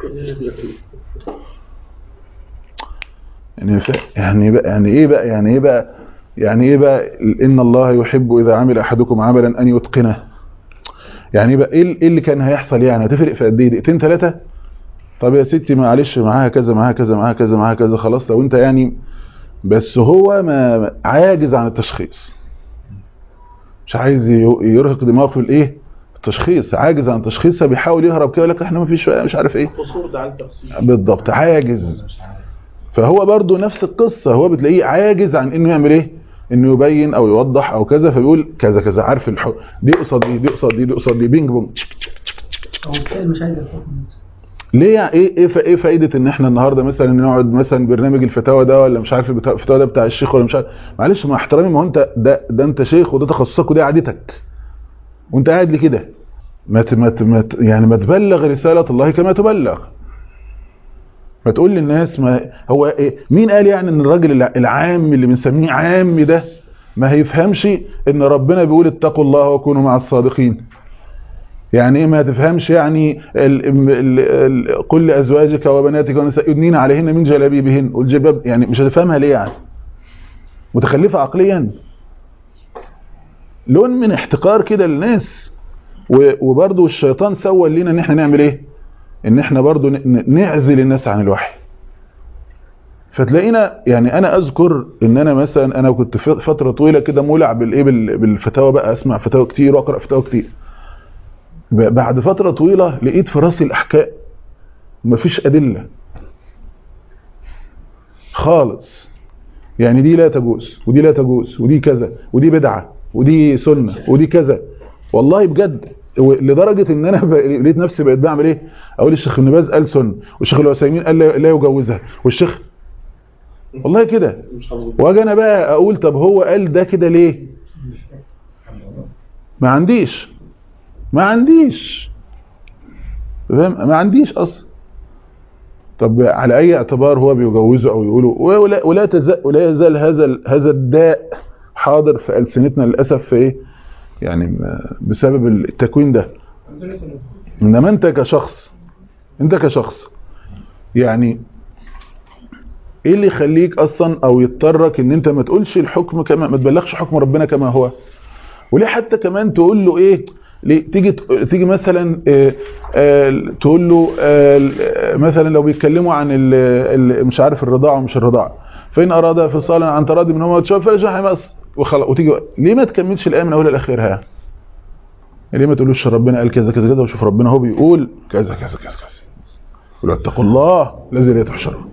يعني ف... يعني بقى يعني ايه بقى يعني ايه بقى يعني ايه بقى ان الله يحب اذا عمل احدكم عملا ان يتقنه يعني ايه بقى ايه إيه اللي كان هيحصل يعني هتفرق في قد ايه دقيقتين ثلاثه طب يا ستي معلش معاها كذا معاها كذا معاها كذا معاها كذا خلاص لو انت يعني بس هو ما عاجز عن التشخيص مش عايز ي- يرهق دماغه في الايه التشخيص عاجز عن التشخيص بيحاول يهرب كده يقول لك احنا ما فيش مش عارف ايه قصور ده على التقسيم بالضبط عاجز فهو برضو نفس القصة هو بتلاقيه عاجز عن انه يعمل ايه انه يبين او يوضح او كذا فبيقول كذا كذا عارف الحق دي قصاد دي دي قصاد دي دي قصاد دي بينج بونج هو السائل مش عايز الحكم ليه يعني ايه ايه فا- ايه فايده ان احنا النهارده مثلا نقعد مثلا برنامج الفتاوى ده ولا مش عارف البتا- الفتاوى ده بتاع الشيخ ولا مش عارف معلش مع احترامي ما هو انت ده ده انت شيخ وده تخصصك ودي عادتك وانت قاعد لي كده ما ت- ما ت- ما ت- يعني ما تبلغ رساله الله كما تبلغ ما تقول للناس ما هو إيه مين قال يعني ان الراجل الع- العام اللي بنسميه عام ده ما هيفهمش ان ربنا بيقول اتقوا الله وكونوا مع الصادقين يعني ايه ما تفهمش يعني ال ال ال قل لازواجك وبناتك ونساء يدنين عليهن من جلابيبهن والجباب يعني مش هتفهمها ليه يعني متخلفه عقليا لون من احتقار كده للناس و- وبرضه الشيطان سول لنا ان احنا نعمل ايه ان احنا برضه ن- ن- نعزل الناس عن الوحي فتلاقينا يعني انا اذكر ان انا مثلا انا كنت ف- فتره طويله كده مولع بالايه بال- بالفتاوى بقى اسمع فتاوى كتير واقرا فتاوى كتير ب- بعد فترة طويلة لقيت في راسي الأحكام مفيش أدلة خالص يعني دي لا تجوز ودي لا تجوز ودي كذا ودي بدعة ودي سنة ودي كذا والله بجد و- لدرجة ان انا ب- لقيت نفسي بقيت بعمل ايه اقول الشيخ ابن باز قال سنة والشيخ العثيمين قال لا لا يجوزها والشيخ والله كده مش حافظ واجي انا بقى اقول طب هو قال ده كده ليه ما عنديش ما عنديش فاهم ما عنديش اصلا طب على اي اعتبار هو بيجوزه او يقوله ولا ولا تزال ولا يزال هذا ال- هذا الداء حاضر في السنتنا للاسف في ايه يعني م- بسبب التكوين ده انما انت كشخص انت كشخص يعني ايه اللي يخليك اصلا او يضطرك ان انت ما تقولش الحكم كما ما تبلغش حكم ربنا كما هو وليه حتى كمان تقول له ايه ليه تيجي تيجي مثلا آه، آه، تقول له آه، مثلا لو بيتكلموا عن ال- ال- مش عارف الرضاعه ومش الرضاعه فان اراد فصالا عن تراضي منهما وتشاف فلا جناح بس وخلاص وتيجي ليه ما تكملش الايه من اولها لاخرها ليه ما تقولوش ربنا قال كذا كذا كذا وشوف ربنا هو بيقول كذا كذا كذا كذا يقول اتقوا الله الذي لا تحشرون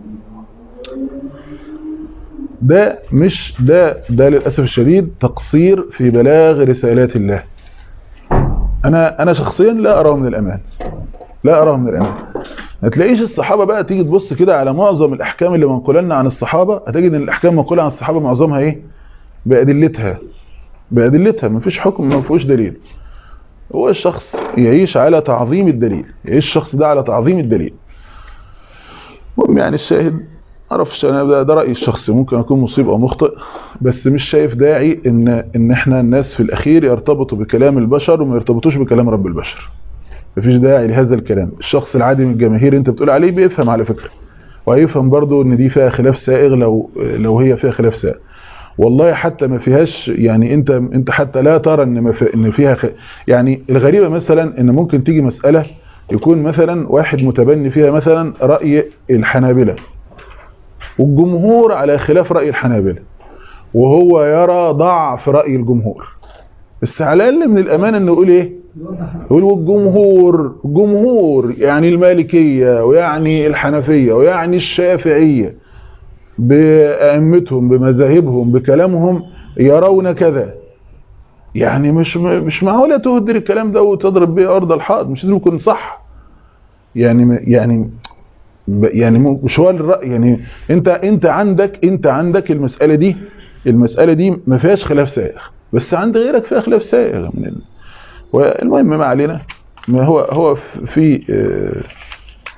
ده مش ده ده للاسف الشديد تقصير في بلاغ رسالات الله انا انا شخصيا لا اراه من الامان لا اراه من الامان ما تلاقيش الصحابه بقى تيجي تبص كده على معظم الاحكام اللي منقوله لنا عن الصحابه هتجد ان الاحكام منقوله عن الصحابه معظمها ايه بادلتها بادلتها ما فيش حكم ما فيهوش دليل هو الشخص يعيش على تعظيم الدليل يعيش الشخص ده على تعظيم الدليل المهم يعني الشاهد معرفش انا ده, ده رايي الشخصي ممكن اكون مصيب او مخطئ بس مش شايف داعي ان ان احنا الناس في الاخير يرتبطوا بكلام البشر وما يرتبطوش بكلام رب البشر مفيش داعي لهذا الكلام الشخص العادي من الجماهير انت بتقول عليه بيفهم على فكره وهيفهم برضو ان دي فيها خلاف سائغ لو لو هي فيها خلاف سائغ والله حتى ما فيهاش يعني انت انت حتى لا ترى ان ما في ان فيها خ... يعني الغريبه مثلا ان ممكن تيجي مساله يكون مثلا واحد متبني فيها مثلا راي الحنابلة والجمهور على خلاف راي الحنابلة وهو يرى ضعف راي الجمهور بس على الاقل من الامان انه يقول ايه يقول والجمهور جمهور يعني المالكيه ويعني الحنفيه ويعني الشافعيه بأئمتهم بمذاهبهم بكلامهم يرون كذا يعني مش مش معقوله تهدر الكلام ده وتضرب بيه ارض الحائط مش لازم يكون صح يعني يعني يعني مش هو الراي يعني انت انت عندك انت عندك المساله دي المساله دي ما فيهاش خلاف سائغ بس عند غيرك فيها خلاف سائغ من ال... والمهم ما علينا ما هو هو في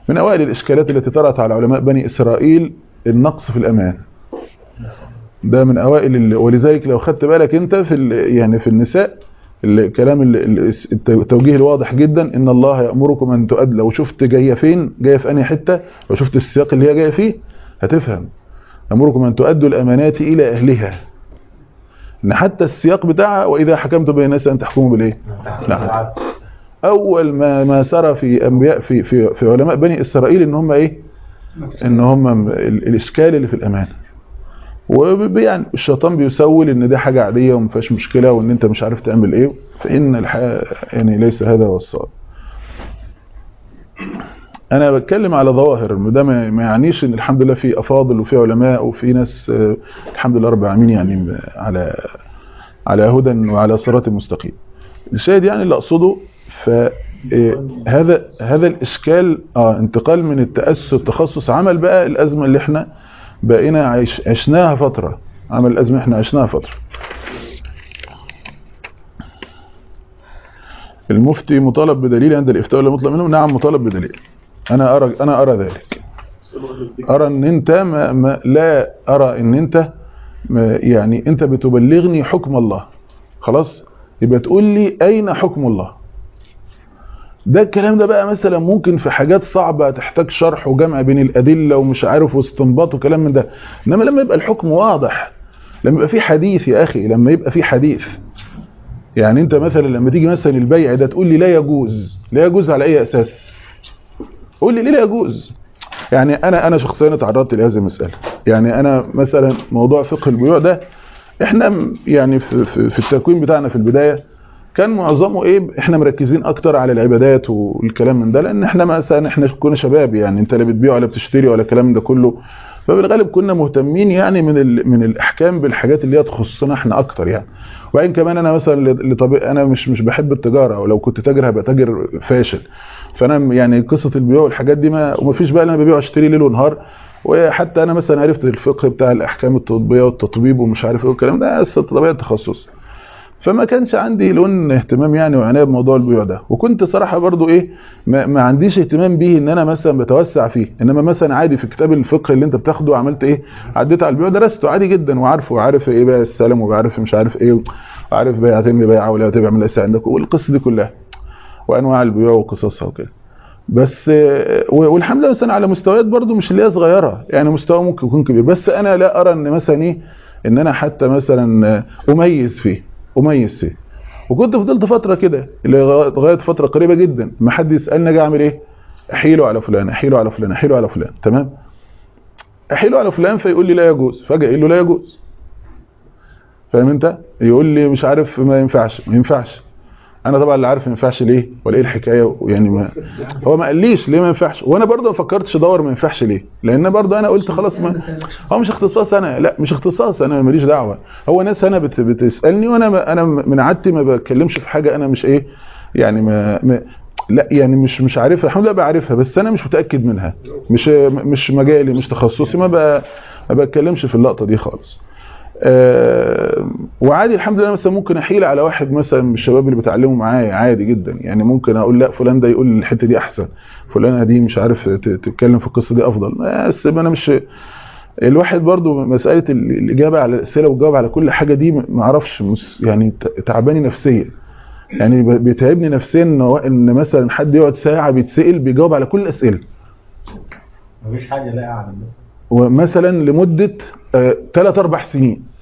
من اوائل الاشكالات التي طرأت على علماء بني اسرائيل النقص في الامان ده من اوائل ال... ولذلك لو خدت بالك انت في ال... يعني في النساء الكلام ال- ال- التوجيه الواضح جدا ان الله يامركم ان تؤد لو شفت جايه فين جايه في انهي حته لو شفت السياق اللي هي جايه فيه هتفهم يامركم ان تؤدوا الامانات الى اهلها ان حتى السياق بتاعها واذا حكمتم بين الناس ان تحكموا بالايه نعم اول ما ما سرى في انبياء في في في علماء بني اسرائيل ان هم ايه ان هم ال- الاشكال اللي في الامان ويعني الشيطان بيسول ان دي حاجه عاديه وما فيهاش مشكله وان انت مش عارف تعمل ايه فان الحقيقه يعني ليس هذا هو الصواب انا بتكلم على ظواهر ده ما ما يعنيش ان الحمد لله في افاضل وفي علماء وفي ناس آه، الحمد لله رب العالمين يعني على على هدى وعلى صراط مستقيم الشاهد يعني اللي اقصده فهذا هذا الاشكال اه انتقال من التاسس التخصص عمل بقى الازمه اللي احنا بقينا عيش عشناها فتره عمل الازمه احنا عشناها فتره المفتي مطالب بدليل عند الافتاء ولا مطلب منه نعم مطالب بدليل انا ارى انا ارى ذلك ارى ان انت ما ما لا ارى ان انت ما يعني انت بتبلغني حكم الله خلاص يبقى تقول لي اين حكم الله ده الكلام ده بقى مثلا ممكن في حاجات صعبة تحتاج شرح وجمع بين الأدلة ومش عارف واستنباط وكلام من ده إنما لما يبقى الحكم واضح لما يبقى في حديث يا أخي لما يبقى في حديث يعني أنت مثلا لما تيجي مثلا البيع ده تقول لي لا يجوز لا يجوز على أي أساس قول لي ليه لا يجوز يعني أنا أنا شخصيا تعرضت لهذه المسألة يعني أنا مثلا موضوع فقه البيوع ده احنا م- يعني في, في, في التكوين بتاعنا في البداية كان معظمه ايه احنا مركزين اكتر على العبادات والكلام من ده لان احنا مثلا احنا كنا شباب يعني انت لا بتبيع ولا بتشتري ولا الكلام من ده كله فبالغالب كنا مهتمين يعني من ال من الاحكام بالحاجات اللي هي تخصنا احنا اكتر يعني وبعدين كمان انا مثلا لطبيع انا مش مش بحب التجاره ولو كنت تاجر هبقى تاجر فاشل فانا يعني قصه البيوع والحاجات دي ما ومفيش بقى انا ببيع واشتري ليل ونهار وحتى انا مثلا عرفت الفقه بتاع الاحكام التطبيقيه والتطبيب ومش عارف ايه والكلام ده بس طبيعه التخصص فما كانش عندي لون اهتمام يعني وعنايه بموضوع البيوع ده وكنت صراحه برضو ايه ما, ما عنديش اهتمام بيه ان انا مثلا بتوسع فيه انما مثلا عادي في كتاب الفقه اللي انت بتاخده عملت ايه عديت على البيوع درسته عادي جدا وعارفه وعارف ايه بقى السلام وعارف مش عارف ايه وعارف بيع تم بيعه ولا تبيع من الاساء عندك والقصه دي كلها وانواع البيوع وقصصها وكده بس آه، والحمد لله مثلا على مستويات برضو مش اللي هي صغيره يعني مستوى ممكن يكون كبير بس انا لا ارى ان مثلا ايه ان انا حتى مثلا آه، اميز فيه اميز فيه وكنت فضلت فتره كده لغايه لغاية فتره قريبه جدا ما حد يسالني اجي اعمل ايه احيله على فلان احيله على فلان احيله على فلان تمام احيله على فلان فيقول لي لا يجوز فجاه يقول له لا يجوز فاهم انت يقول لي مش عارف ما ينفعش ما ينفعش انا طبعا اللي عارف ما ينفعش ليه ولا ايه الحكايه يعني ما هو ما قاليش ليه ما ينفعش وانا برضه ما فكرتش ادور ما ينفعش ليه لان برضه انا قلت خلاص ما هو مش اختصاص انا لا مش اختصاص انا ماليش دعوه هو ناس انا بت بتسالني وانا ما انا من عادتي ما بتكلمش في حاجه انا مش ايه يعني ما, ما لا يعني مش مش عارفها الحمد لله بعرفها بس انا مش متاكد منها مش مش مجالي مش تخصصي ما ب- ما بتكلمش في اللقطه دي خالص آه، وعادي الحمد لله مثلا ممكن احيل على واحد مثلا من الشباب اللي بيتعلموا معايا عادي جدا يعني ممكن اقول لا فلان ده يقول الحته دي احسن فلانه دي مش عارف ت- تتكلم في القصه دي افضل بس انا مش الواحد برضو مساله ال- الاجابه على الاسئله والجواب على كل حاجه دي ما اعرفش مس- يعني ت- تعباني نفسيا يعني ب- بيتعبني نفسيا ان هو- ان مثلا حد يقعد ساعه بيتسال بيجاوب على كل الاسئله مفيش حاجه لا اعلم مثلا ومثلا لمدة 3 4 سنين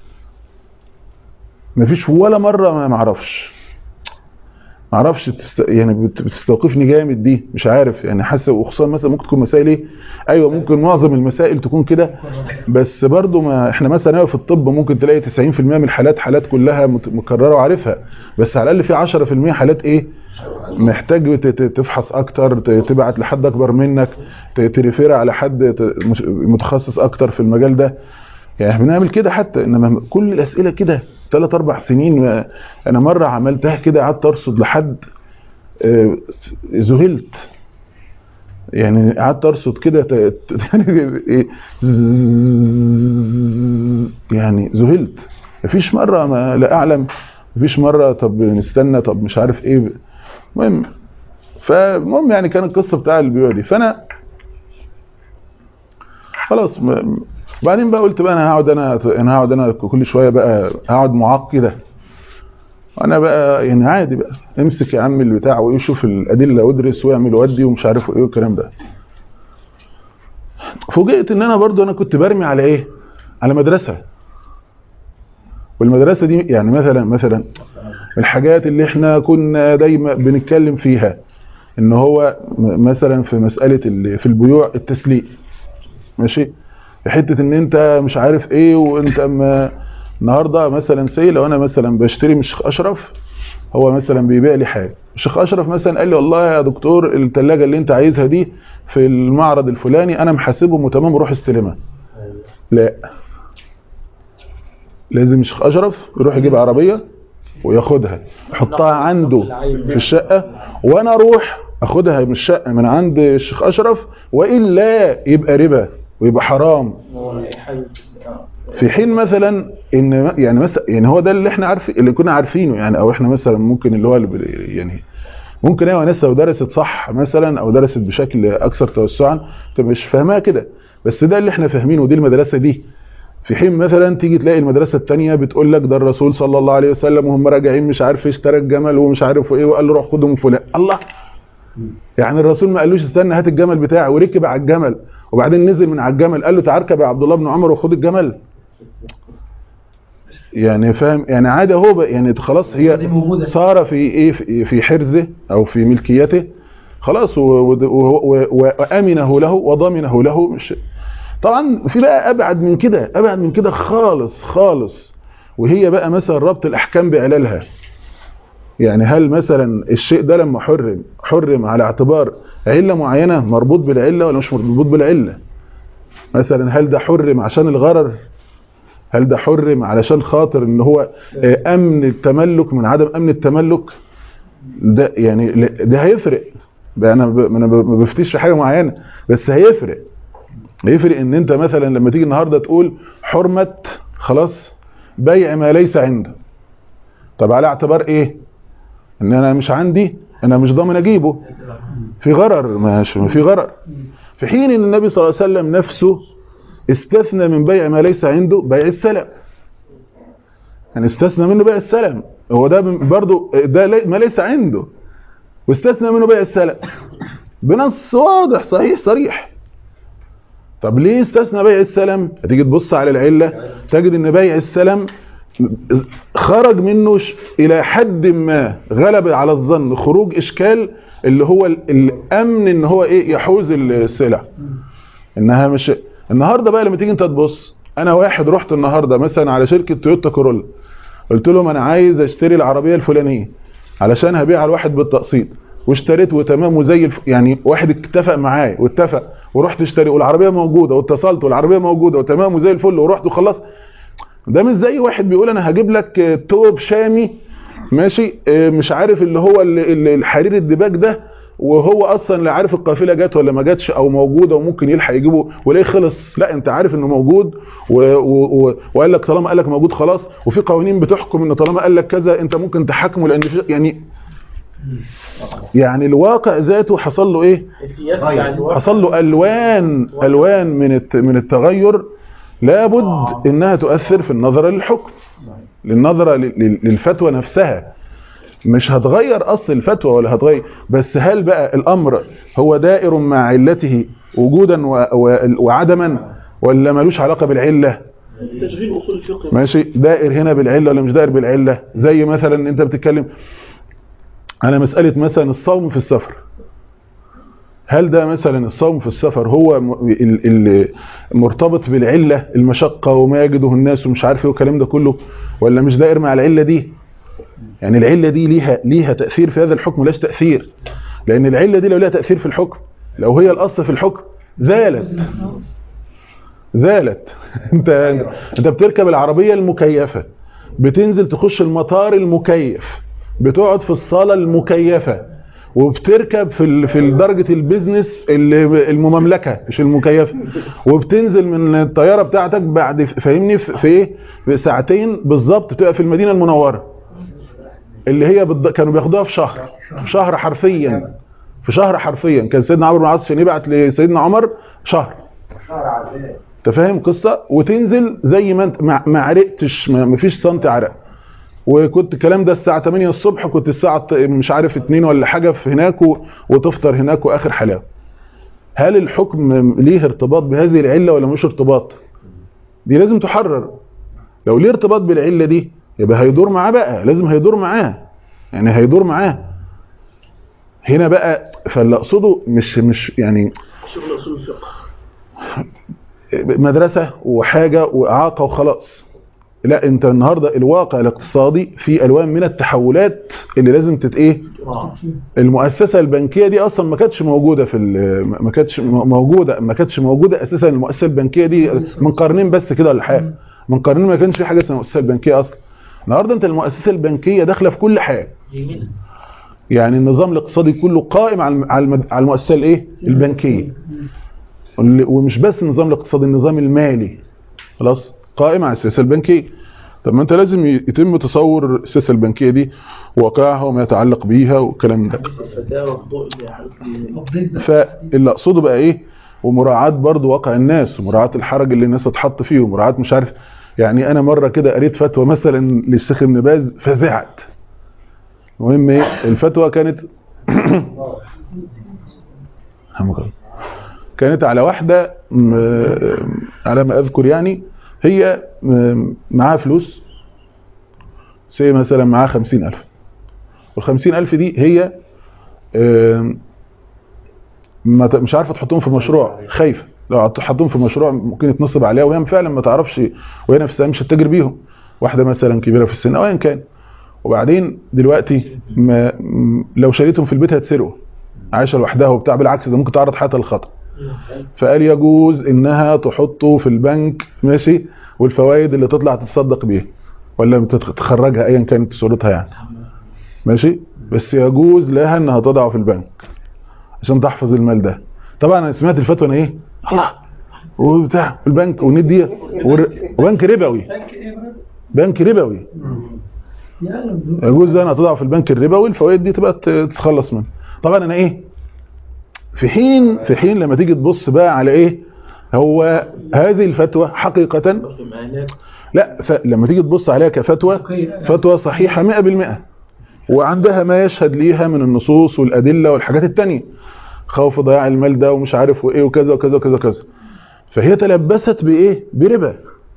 مفيش ولا مرة ما معرفش معرفش تست... يعني بت- بتستوقفني جامد دي مش عارف يعني حاسس وخصوصا مثلا ممكن تكون مسائل ايه ايوه ممكن معظم المسائل تكون كده بس برضو ما احنا مثلا أيوة في الطب ممكن تلاقي 90% من الحالات حالات كلها مت- مكرره وعارفها بس على الاقل في 10% حالات ايه محتاج ت- ت- تفحص اكتر ت- تبعت لحد اكبر منك ت- تريفير على حد ت- مش- متخصص اكتر في المجال ده يعني احنا بنعمل كده حتى انما كل الاسئله كده ثلاث اربع سنين ما- انا مره عملتها كده قعدت ارصد لحد آه، ذهلت يعني قعدت ارصد كده ت- ت- إيه، زzzz، يعني ذهلت مفيش مره ما لا اعلم مفيش مره طب نستنى طب مش عارف ايه المهم فالمهم يعني كان القصه بتاع البيوع دي فانا خلاص م- بعدين بقى قلت بقى انا هقعد انا انا هقعد انا كل شويه بقى هقعد معاق كده انا بقى يعني عادي بقى امسك يا عم البتاع ويشوف الادله وادرس واعمل وادي ومش عارف ايه والكلام ده فوجئت ان انا برضو انا كنت برمي على ايه على مدرسه والمدرسه دي يعني مثلا مثلا الحاجات اللي احنا كنا دايما بنتكلم فيها ان هو م- مثلا في مساله اللي في البيوع التسليق ماشي في حته ان انت مش عارف ايه وانت اما النهارده مثلا سي لو انا مثلا بشتري من الشيخ اشرف هو مثلا بيبيع لي حاجه الشيخ اشرف مثلا قال لي والله يا دكتور الثلاجه اللي انت عايزها دي في المعرض الفلاني انا محاسبهم وتمام روح استلمها لا لازم الشيخ اشرف يروح يجيب عربيه وياخدها يحطها عنده في الشقه وانا اروح اخدها من الشقه من عند الشيخ اشرف والا يبقى ربا ويبقى حرام هو حاجة آه. في حين مثلا ان يعني مثلا يعني هو ده اللي احنا عارفين اللي كنا عارفينه يعني او احنا مثلا ممكن اللي هو اللي بي- يعني ممكن ايوه ناس لو درست صح مثلا او درست بشكل اكثر توسعا تبقى مش فاهمها كده بس ده اللي احنا فاهمينه دي المدرسه دي في حين مثلا تيجي تلاقي المدرسه الثانيه بتقول لك ده الرسول صلى الله عليه وسلم وهم راجعين مش عارف اشترى الجمل ومش عارف ايه وقال له روح خده من فلان الله يعني الرسول ما قالوش استنى هات الجمل بتاعي وركب على الجمل وبعدين نزل من على الجمل قال له تعال اركب يا عبد الله بن عمر وخد الجمل يعني فاهم يعني عادي اهو بقى- يعني خلاص دي هي موجودة. صار في ايه في- في حرزه او في ملكيته خلاص و- و- و- و- وامنه له وضمنه له مش طبعا في بقى ابعد من كده ابعد من كده خالص خالص وهي بقى مثلا ربط الاحكام بعلالها يعني هل مثلا الشيء ده لما حرم حرم على اعتبار عله معينه مربوط بالعله ولا مش مربوط بالعله مثلا هل ده حرم عشان الغرر هل ده حرم علشان خاطر ان هو آه، امن التملك من عدم امن التملك ده يعني لا- ده هيفرق بقى انا ب- انا ب- ما بفتيش في حاجه معينه بس هيفرق هيفرق ان انت مثلا لما تيجي النهارده تقول حرمه خلاص بيع ما ليس عنده طب على اعتبار ايه ان انا مش عندي انا مش ضامن اجيبه في غرر ماشي في غرر في حين ان النبي صلى الله عليه وسلم نفسه استثنى من بيع ما ليس عنده بيع السلم يعني استثنى منه بيع السلم هو ده برضو ده لي- ما ليس عنده واستثنى منه بيع السلم بنص واضح صحيح صريح طب ليه استثنى بيع السلم هتيجي تبص على العلة تجد ان بيع السلم خرج منه ش- الى حد ما غلب على الظن خروج اشكال اللي هو ال- الامن ان هو ايه يحوز السلع انها مش النهارده بقى لما تيجي انت تبص انا واحد رحت النهارده مثلا على شركه تويوتا كورولا قلت لهم انا عايز اشتري العربيه الفلانيه علشان هبيعها لواحد بالتقسيط واشتريت وتمام وزي الف... يعني واحد اتفق معايا واتفق ورحت اشتري والعربيه موجوده واتصلت والعربيه موجوده وتمام وزي الفل ورحت وخلصت ده مش زي واحد بيقول انا هجيب لك آه، توب شامي ماشي آه، مش عارف اللي هو ال- ال- الحرير الدباج ده وهو اصلا لا عارف القافله جت ولا ما جاتش او موجوده وممكن يلحق يجيبه ولاقيه خلص لا انت عارف انه موجود و و و وقال لك طالما قال لك موجود خلاص وفي قوانين بتحكم ان طالما قال لك كذا انت ممكن تحاكمه لان في يعني يعني الواقع ذاته حصل له ايه السياسة بتاع الواقع. حصل له الوان الوان من الت- من التغير لابد انها تؤثر في النظره للحكم للنظره لل- لل- للفتوى نفسها مش هتغير اصل الفتوى ولا هتغير بس هل بقى الامر هو دائر مع علته وجودا و- و- وعدما ولا ملوش علاقه بالعله تشغيل اصول الفقه ماشي دائر هنا بالعله ولا مش دائر بالعله زي مثلا انت بتتكلم على مساله مثلا الصوم في السفر هل ده مثلا الصوم في السفر هو م- ال- ال- مرتبط بالعله المشقه وما يجده الناس ومش عارف ايه والكلام ده كله ولا مش دائر مع العله دي يعني العله دي ليها ليها تاثير في هذا الحكم ولاش تاثير لان العله دي لو لها تاثير في الحكم لو هي الاصل في الحكم زالت زالت انت انت بتركب العربيه المكيفه بتنزل تخش المطار المكيف بتقعد في الصاله المكيفه وبتركب في ال- في درجه البيزنس اللي المملكه مش المكيفه وبتنزل من الطياره بتاعتك بعد فاهمني في في ايه في ساعتين بالظبط بتبقى في المدينه المنوره اللي هي بالض... كانوا بياخدوها في شهر في شهر حرفيا في شهر حرفيا كان سيدنا عمرو بن العاص عشان يبعت لسيدنا عمر شهر انت فاهم قصه وتنزل زي ما انت ما ما عرقتش ما ما فيش سنتي عرق وكنت الكلام ده الساعه 8 الصبح كنت الساعه ت- مش عارف 2 ولا حاجه في هناك و- وتفطر هناك واخر حلاوه هل الحكم ليه ارتباط بهذه العله ولا مش ارتباط دي لازم تحرر لو ليه ارتباط بالعله دي يبقى هيدور معاه بقى لازم هيدور معاه يعني هيدور معاه هنا بقى فاللي اقصده مش مش يعني شغل اصول الفقه مدرسة وحاجة وإعاقة وخلاص لا انت النهاردة الواقع الاقتصادي في الوان من التحولات اللي لازم تت ايه اه المؤسسة البنكية دي اصلا ما كانتش موجودة في ال- ما كانتش موجودة ما كانتش موجودة اساسا المؤسسة البنكية دي من قرنين بس كده ولا حاجة من قرنين ما كانش في حاجة اسمها المؤسسة البنكية اصلا النهاردة انت المؤسسة البنكية داخلة في كل حاجة يعني النظام الاقتصادي كله قائم على الم- على الم- على المؤسسة الايه البنكية واللي- ومش بس النظام الاقتصادي النظام المالي خلاص قائم على السياسه البنكيه طب ما انت لازم ي- يتم تصور السياسه البنكيه دي واقعها وما يتعلق بيها والكلام ده حديث الفتاوى في ضوء اللي حضرتك تفضيل ده فاللي اقصده بقى ايه ومراعاه برضو واقع الناس ومراعاه الحرج اللي الناس هتحط فيه ومراعاه مش عارف يعني انا مره كده قريت فتوى مثلا للشيخ ابن باز فزعت المهم ايه الفتوى كانت الحمد لله. كانت على واحده م- على ما اذكر يعني هي م- معاها فلوس سي مثلا معاها خمسين ألف والخمسين ألف دي هي آم، ما ت- مش عارفه تحطهم في مشروع خايفه لو حطهم في مشروع ممكن يتنصب عليها وهي فعلا ما تعرفش وهي نفسها مش هتجري بيهم واحده مثلا كبيره في السن او ايا كان وبعدين دلوقتي ما م- لو شريتهم في البيت هتسرقوا عايشه لوحدها وبتاع بالعكس ده ممكن تعرض حياتها للخطر فقال يجوز انها تحطه في البنك ماشي والفوائد اللي تطلع تتصدق بيها ولا بتتخ- تخرجها ايا كانت صورتها يعني ماشي بس يجوز لها انها تضعه في البنك عشان تحفظ المال ده طبعا انا سمعت الفتوى انا ايه الله وبتاع البنك وندي ور- وبنك ربوي بنك ربوي يعني يجوز انا تضعه في البنك الربوي الفوائد دي تبقى ت- تتخلص منها طبعا انا ايه في حين في حين لما تيجي تبص بقى على ايه هو هذه الفتوى حقيقة في مآلات لا فلما تيجي تبص عليها كفتوى فتوى صحيحة 100% وعندها ما يشهد ليها من النصوص والأدلة والحاجات التانية خوف ضياع المال ده ومش عارف وايه وكذا وكذا وكذا وكذا فهي تلبست بايه بربا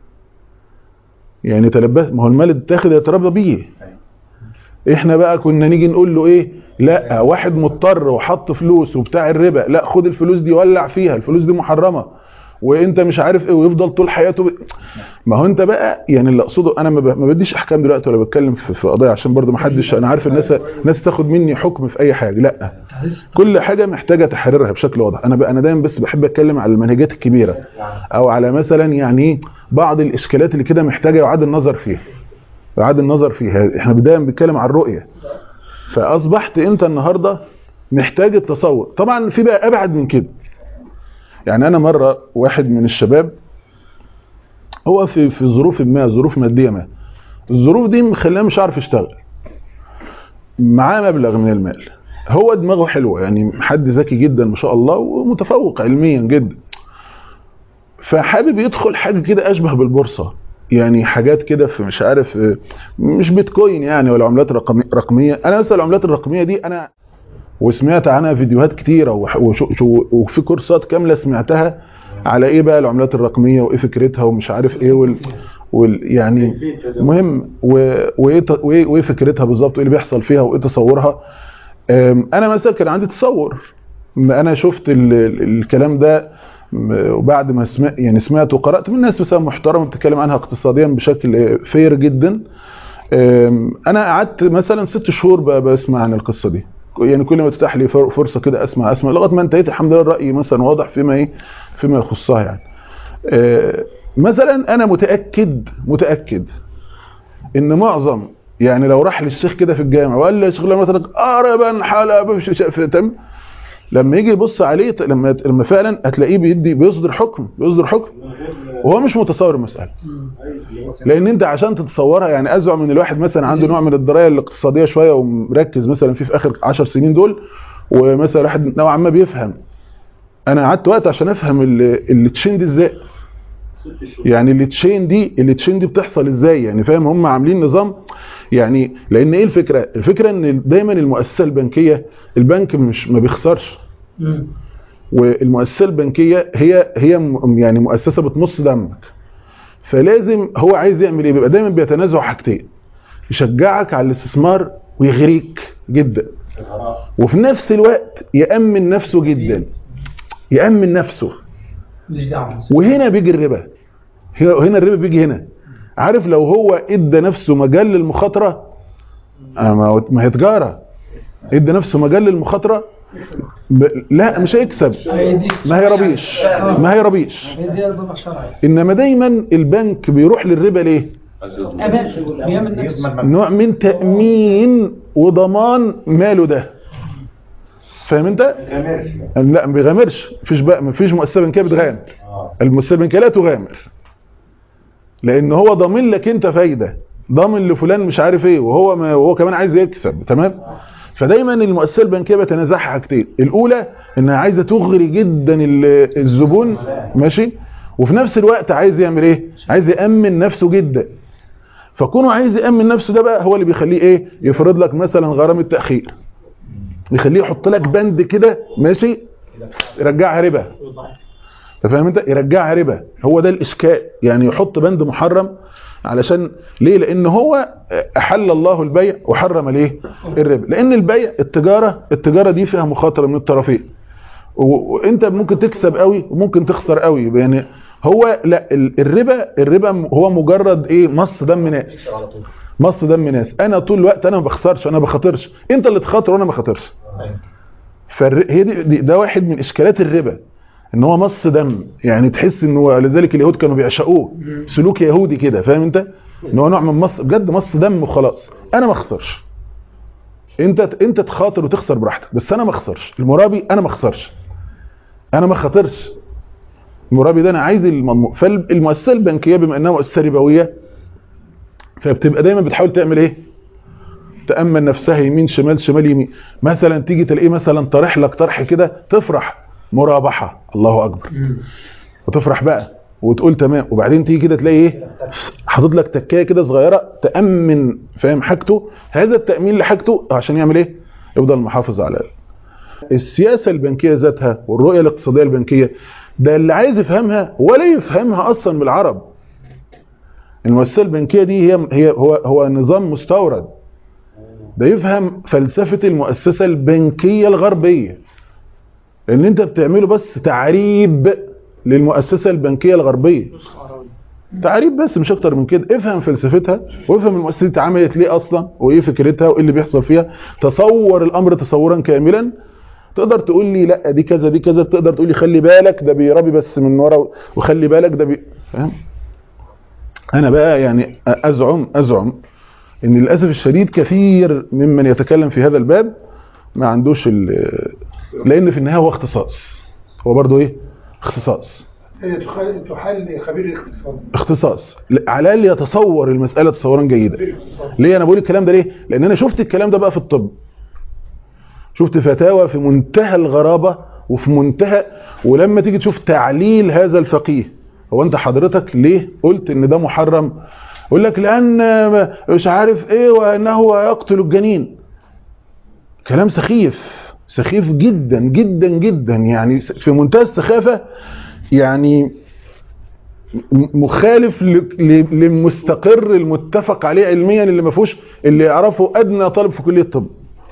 يعني تلبس ما هو المال اتاخد يتربى بيه احنا بقى كنا نيجي نقول له ايه لا واحد مضطر وحط فلوس وبتاع الربا لا خد الفلوس دي ولع فيها الفلوس دي محرمه وانت مش عارف ايه ويفضل طول حياته ب... ما هو انت بقى يعني اللي اقصده انا ما, ب... ما بديش احكام دلوقتي ولا بتكلم في, في قضايا عشان برضو ما حدش انا عارف الناس الناس تاخد مني حكم في اي حاجه لا كل حاجه محتاجه تحريرها بشكل واضح انا بقى انا دايما بس بحب اتكلم على المنهجات الكبيره او على مثلا يعني بعض الاشكالات اللي كده محتاجه يعاد النظر فيها يعاد النظر فيها احنا دايما بنتكلم عن الرؤيه فاصبحت انت النهارده محتاج التصور طبعا في بقى ابعد من كده يعني انا مره واحد من الشباب هو في في ظروف ما ظروف ماديه ما الظروف دي مخليه مش عارف يشتغل معاه مبلغ من المال هو دماغه حلوه يعني حد ذكي جدا ما شاء الله ومتفوق علميا جدا فحابب يدخل حاجه كده اشبه بالبورصه يعني حاجات كده في مش عارف آه، مش بيتكوين يعني ولا عملات رقمي- رقميه انا مثلا العملات الرقميه دي انا وسمعت عنها فيديوهات كتيره وح- وش- شو- وفي كورسات كامله سمعتها على ايه بقى العملات الرقميه وايه فكرتها ومش عارف ايه وال, وال يعني مهم و- وايه ت- وايه وإيه فكرتها بالظبط وايه اللي بيحصل فيها وايه تصورها أم، انا مثلا كان عندي تصور م- انا شفت ال- ال- الكلام ده م- وبعد ما سمعت يعني سمعت وقرات من ناس مثلا محترمه بتتكلم عنها اقتصاديا بشكل فير جدا أم، انا قعدت مثلا ست شهور ب- بسمع عن القصه دي يعني كل ما تتاح لي فر- فرصه كده اسمع اسمع لغايه ما انتهيت الحمد لله الراي مثلا واضح فيما ايه فيما يخصها يعني أه، مثلا انا متاكد متاكد ان معظم يعني لو راح للشيخ كده في الجامع وقال له يا شيخ لما ترك قربا حلب في ش- في تم لما يجي يبص عليه ت- لما لما فعلا هتلاقيه بيدي بيصدر حكم بيصدر حكم وهو مش متصور المساله لان انت عشان تتصورها يعني ازعم ان الواحد مثلا عنده نوع من الدرايه الاقتصاديه شويه ومركز مثلا فيه في اخر 10 سنين دول ومثلا واحد نوعا ما بيفهم انا قعدت وقت عشان افهم ال- اللي تشين دي ازاي يعني اللي تشين دي اللي تشين دي بتحصل ازاي يعني فاهم هم عاملين نظام يعني لان ايه الفكره الفكره ان دايما المؤسسه البنكيه البنك مش ما بيخسرش مم. والمؤسسه البنكيه هي هي م- يعني مؤسسه بتمص دمك فلازم هو عايز يعمل ايه بيبقى دايما بيتنازع حاجتين يشجعك على الاستثمار ويغريك جدا وفي نفس الوقت يأمن نفسه جدا يأمن نفسه ماليش دعوه وهنا بيجي الربا هنا هنا الربا بيجي هنا عارف لو هو ادى نفسه مجال للمخاطره آه، ما هو- ما هي تجاره ادى نفسه مجال للمخاطره ب... لا مش هيكسب هي دي ما هي ربيش ما هي ربيش هي دي ضبع شرعي انما دايما البنك بيروح للربا ليه امان بيعمل نفس نوع من تأمين وضمان ماله ده فاهم انت لا ما بيغامرش مفيش بقى مفيش مؤسسه بنكيه بتغامر المؤسسه البنكيه لا تغامر لان هو ضامن لك انت فايده ضامن لفلان مش عارف ايه وهو ما وهو كمان عايز يكسب تمام فدايما المؤسسه البنكيه بتنازعها حاجتين الاولى انها عايزه تغري جدا ال- الزبون ماشي وفي نفس الوقت عايز يعمل ايه عايز يامن نفسه جدا فكونه عايز يامن نفسه ده بقى هو اللي بيخليه ايه يفرض لك مثلا غرامه تاخير يخليه يحط لك بند كده ماشي يرجعها ربا أنت فاهم انت يرجعها ربا هو ده الاشكال يعني يحط بند محرم علشان ليه لان هو احل الله البيع وحرم ليه الربا لان البيع التجاره التجاره دي فيها مخاطره من الطرفين و- وانت ممكن تكسب قوي وممكن تخسر قوي يعني هو لا ال- الربا الربا هو مجرد ايه مص دم ناس مص دم ناس انا طول الوقت انا ما بخسرش انا ما بخاطرش انت اللي تخاطر وانا ما بخاطرش فهي دي, دي ده واحد من اشكالات الربا ان هو مص دم يعني تحس ان هو لذلك اليهود كانوا بيعشقوه سلوك يهودي كده فاهم انت ان هو نوع من مص بجد مص دم وخلاص انا ما اخسرش انت انت تخاطر وتخسر براحتك بس انا ما اخسرش المرابي انا ما اخسرش انا ما خاطرش المرابي ده انا عايز المضمون فالمؤسسه البنكيه بما انها مؤسسه ربويه فبتبقى دايما بتحاول تعمل ايه تامن نفسها يمين شمال شمال يمين مثلا تيجي تلاقيه مثلا طرح لك طرح كده تفرح مرابحه الله اكبر وتفرح بقى وتقول تمام وبعدين تيجي كده تلاقي ايه حاطط لك تكايه كده صغيره تامن فاهم حاجته هذا التامين لحاجته عشان يعمل ايه يفضل محافظ على السياسه البنكيه ذاتها والرؤيه الاقتصاديه البنكيه ده اللي عايز يفهمها ولا يفهمها اصلا من العرب المؤسسه البنكيه دي هي هي هو هو نظام مستورد ده يفهم فلسفه المؤسسه البنكيه الغربيه لان انت بتعمله بس تعريب للمؤسسه البنكيه الغربيه تعريب بس مش اكتر من كده افهم فلسفتها وافهم المؤسسه دي اتعملت ليه اصلا وايه فكرتها وايه اللي بيحصل فيها تصور الامر تصورا كاملا تقدر تقول لي لا دي كذا دي كذا تقدر تقول لي خلي بالك ده بيربي بس من ورا وخلي بالك ده بي... فاهم انا بقى يعني ازعم ازعم ان للاسف الشديد كثير ممن يتكلم في هذا الباب ما عندوش ال- لان في النهايه هو اختصاص هو برضو ايه اختصاص هي تخل- تحل خبير الاقتصاد اختصاص على الاقل يتصور المساله تصورا جيدا خبير الاقتصاد ليه انا بقول الكلام ده ليه لان انا شفت الكلام ده بقى في الطب شفت فتاوى في منتهى الغرابه وفي منتهى ولما تيجي تشوف تعليل هذا الفقيه هو انت حضرتك ليه قلت ان ده محرم يقول لك لان مش عارف ايه وانه يقتل الجنين كلام سخيف سخيف جدا جدا جدا يعني في منتهى السخافه يعني م- مخالف ل- ل- للمستقر المتفق عليه علميا اللي ما فيهوش اللي يعرفه ادنى طالب في كليه الطب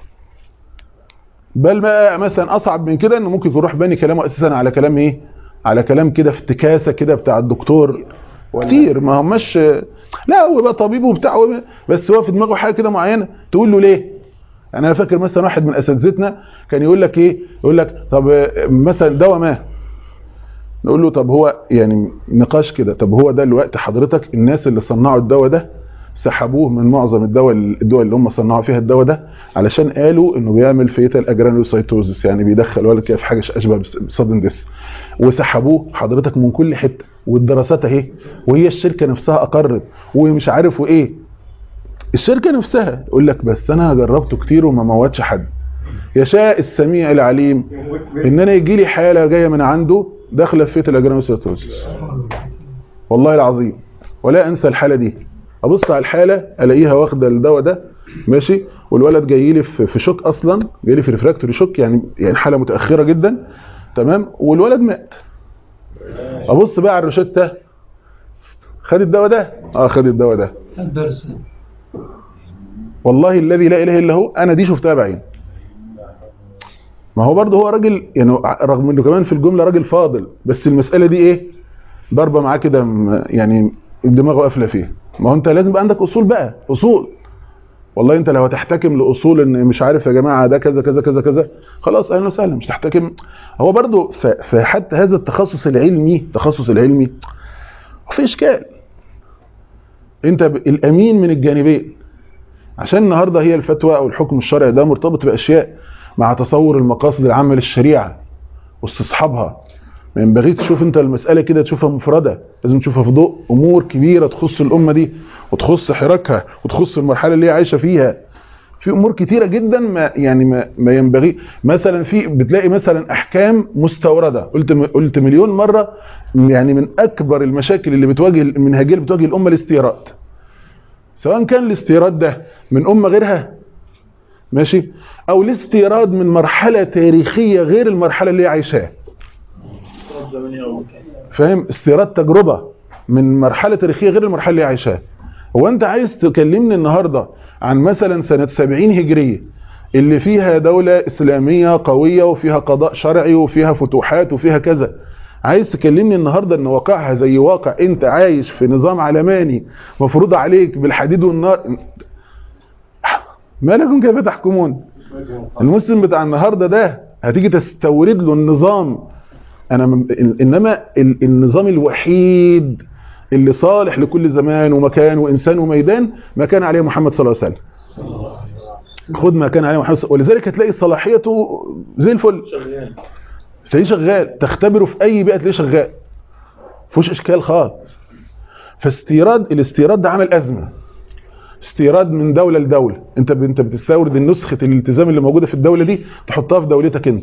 بل بقى مثلا اصعب من كده انه ممكن يروح باني كلامه اساسا على كلام ايه على كلام كده افتكاسه كده بتاع الدكتور كتير ما هماش لا هو بقى طبيب وبتاع وب- بس هو في دماغه حاجه كده معينه تقول له ليه يعني انا فاكر مثلا واحد من اساتذتنا كان يقول لك ايه يقول لك طب آه، مثلا دواء ما نقول له طب هو يعني نقاش كده طب هو ده الوقت حضرتك الناس اللي صنعوا الدواء ده سحبوه من معظم الدول الدول اللي هم صنعوا فيها الدواء ده علشان قالوا انه بيعمل فيتال اجرانوسايتوزس يعني بيدخل ولد كده في حاجه اشبه بصدن دس وسحبوه حضرتك من كل حته والدراسات اهي وهي الشركه نفسها اقرت ومش عارف وايه الشركه نفسها يقول لك بس انا جربته كتير وما موتش حد يشاء السميع العليم ان انا يجي لي حاله جايه من عنده داخله في فيت الاجرانوسيتوسيس والله العظيم ولا انسى الحاله دي ابص على الحاله الاقيها واخده الدواء ده ماشي والولد جاي لي في في شوك اصلا جاي لي في ريفراكتوري شوك يعني يعني حاله متاخره جدا تمام والولد مات ابص بقى على الروشته خد الدواء ده اه خد الدواء ده الدرس والله الذي لا اله الا هو انا دي شفتها بعين ما هو برضه هو راجل يعني رغم انه كمان في الجمله راجل فاضل بس المساله دي ايه ضربه معاه كده م- يعني دماغه قافله فيها ما هو انت لازم يبقى عندك اصول بقى اصول والله انت لو هتحتكم لاصول ان مش عارف يا جماعه ده كذا كذا كذا كذا خلاص اهلا وسهلا مش تحتكم هو برضه ف- فحتى هذا التخصص العلمي التخصص العلمي في اشكال انت ب- الامين من الجانبين عشان النهارده هي الفتوى او الحكم الشرعي ده مرتبط باشياء مع تصور المقاصد العامه للشريعه واستصحابها ما ينبغيش تشوف انت المساله كده تشوفها مفرده لازم تشوفها في ضوء امور كبيره تخص الامه دي وتخص حراكها وتخص المرحله اللي هي عايشه فيها في امور كتيره جدا ما يعني ما, ما ينبغي مثلا في بتلاقي مثلا احكام مستورده قلت قلت مليون مره يعني من اكبر المشاكل اللي بتواجه المنهجيه اللي بتواجه الامه الاستيراد سواء كان الاستيراد ده من امه غيرها ماشي او الاستيراد من مرحله تاريخيه غير المرحله اللي هي عايشاها رد زمني او مكان فاهم استيراد تجربه من مرحله تاريخيه غير المرحله اللي هي عايشاها هو انت عايز تكلمني النهارده عن مثلا سنه 70 هجريه اللي فيها دوله اسلاميه قويه وفيها قضاء شرعي وفيها فتوحات وفيها كذا عايز تكلمني النهارده ان واقعها زي واقع انت عايش في نظام علماني مفروض عليك بالحديد والنار ما لكم كيف تحكمون المسلم بتاع النهارده ده هتيجي تستورد له النظام انا من انما ال- النظام الوحيد اللي صالح لكل زمان ومكان وانسان وميدان ما كان عليه محمد صلى الله عليه وسلم خد ما كان عليه محمد صلى الله عليه وسلم. ولذلك هتلاقي صلاحيته زي الفل شغال تلاقيه شغال تختبره في اي بيئه تلاقيه شغال مفيهوش اشكال خالص فاستيراد الاستيراد ده عمل ازمه استيراد من دوله لدوله انت ب... انت بتستورد النسخه الالتزام اللي موجوده في الدوله دي تحطها في دولتك انت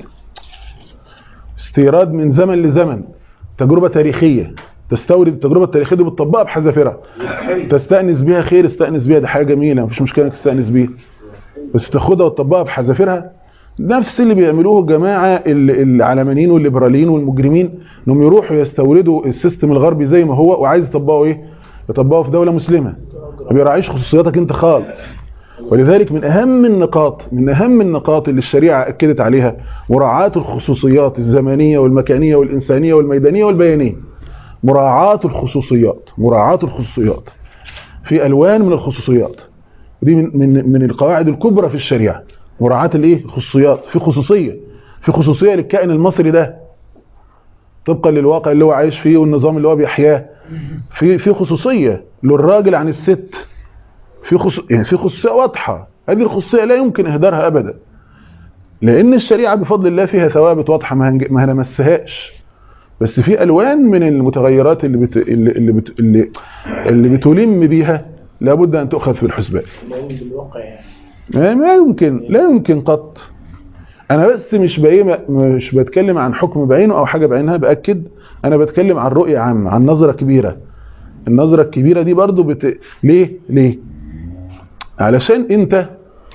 استيراد من زمن لزمن تجربه تاريخيه تستورد التجربه التاريخيه دي بتطبقها بحذافيرها تستانس بيها خير استانس بيها دي حاجه جميله مفيش مشكله انك تستانس بيها بس تاخدها وتطبقها بحذافيرها نفس اللي بيعملوه الجماعه ال- العلمانيين والليبراليين والمجرمين انهم يروحوا يستوردوا السيستم الغربي زي ما هو وعايز يطبقه ايه يطبقه في دوله مسلمه ما بيراعيش خصوصياتك انت خالص ولذلك من اهم النقاط من اهم النقاط اللي الشريعه اكدت عليها مراعاه الخصوصيات الزمنيه والمكانيه والانسانيه والميدانيه والبيانيه مراعاه الخصوصيات مراعاه الخصوصيات في الوان من الخصوصيات دي من من من القواعد الكبرى في الشريعه مراعاه الايه الخصوصيات في خصوصيه في خصوصيه للكائن المصري ده طبقا للواقع اللي هو عايش فيه والنظام اللي هو بيحياه في في خصوصيه للراجل عن الست في خصو... يعني في خصوصيه واضحه هذه الخصوصيه لا يمكن اهدارها ابدا لان الشريعه بفضل الله فيها ثوابت واضحه ما هنج... ما هنمسهاش بس في الوان من المتغيرات اللي بت... اللي اللي, بت... اللي اللي بتلم بيها لابد ان تؤخذ في الحسبان لان بالواقع يعني ما ما يمكن لا يمكن قط انا بس مش بايه مش بتكلم عن حكم بعينه او حاجه بعينها باكد انا بتكلم عن رؤيه عامه عن نظره كبيره النظره الكبيره دي برضو بت... ليه ليه علشان انت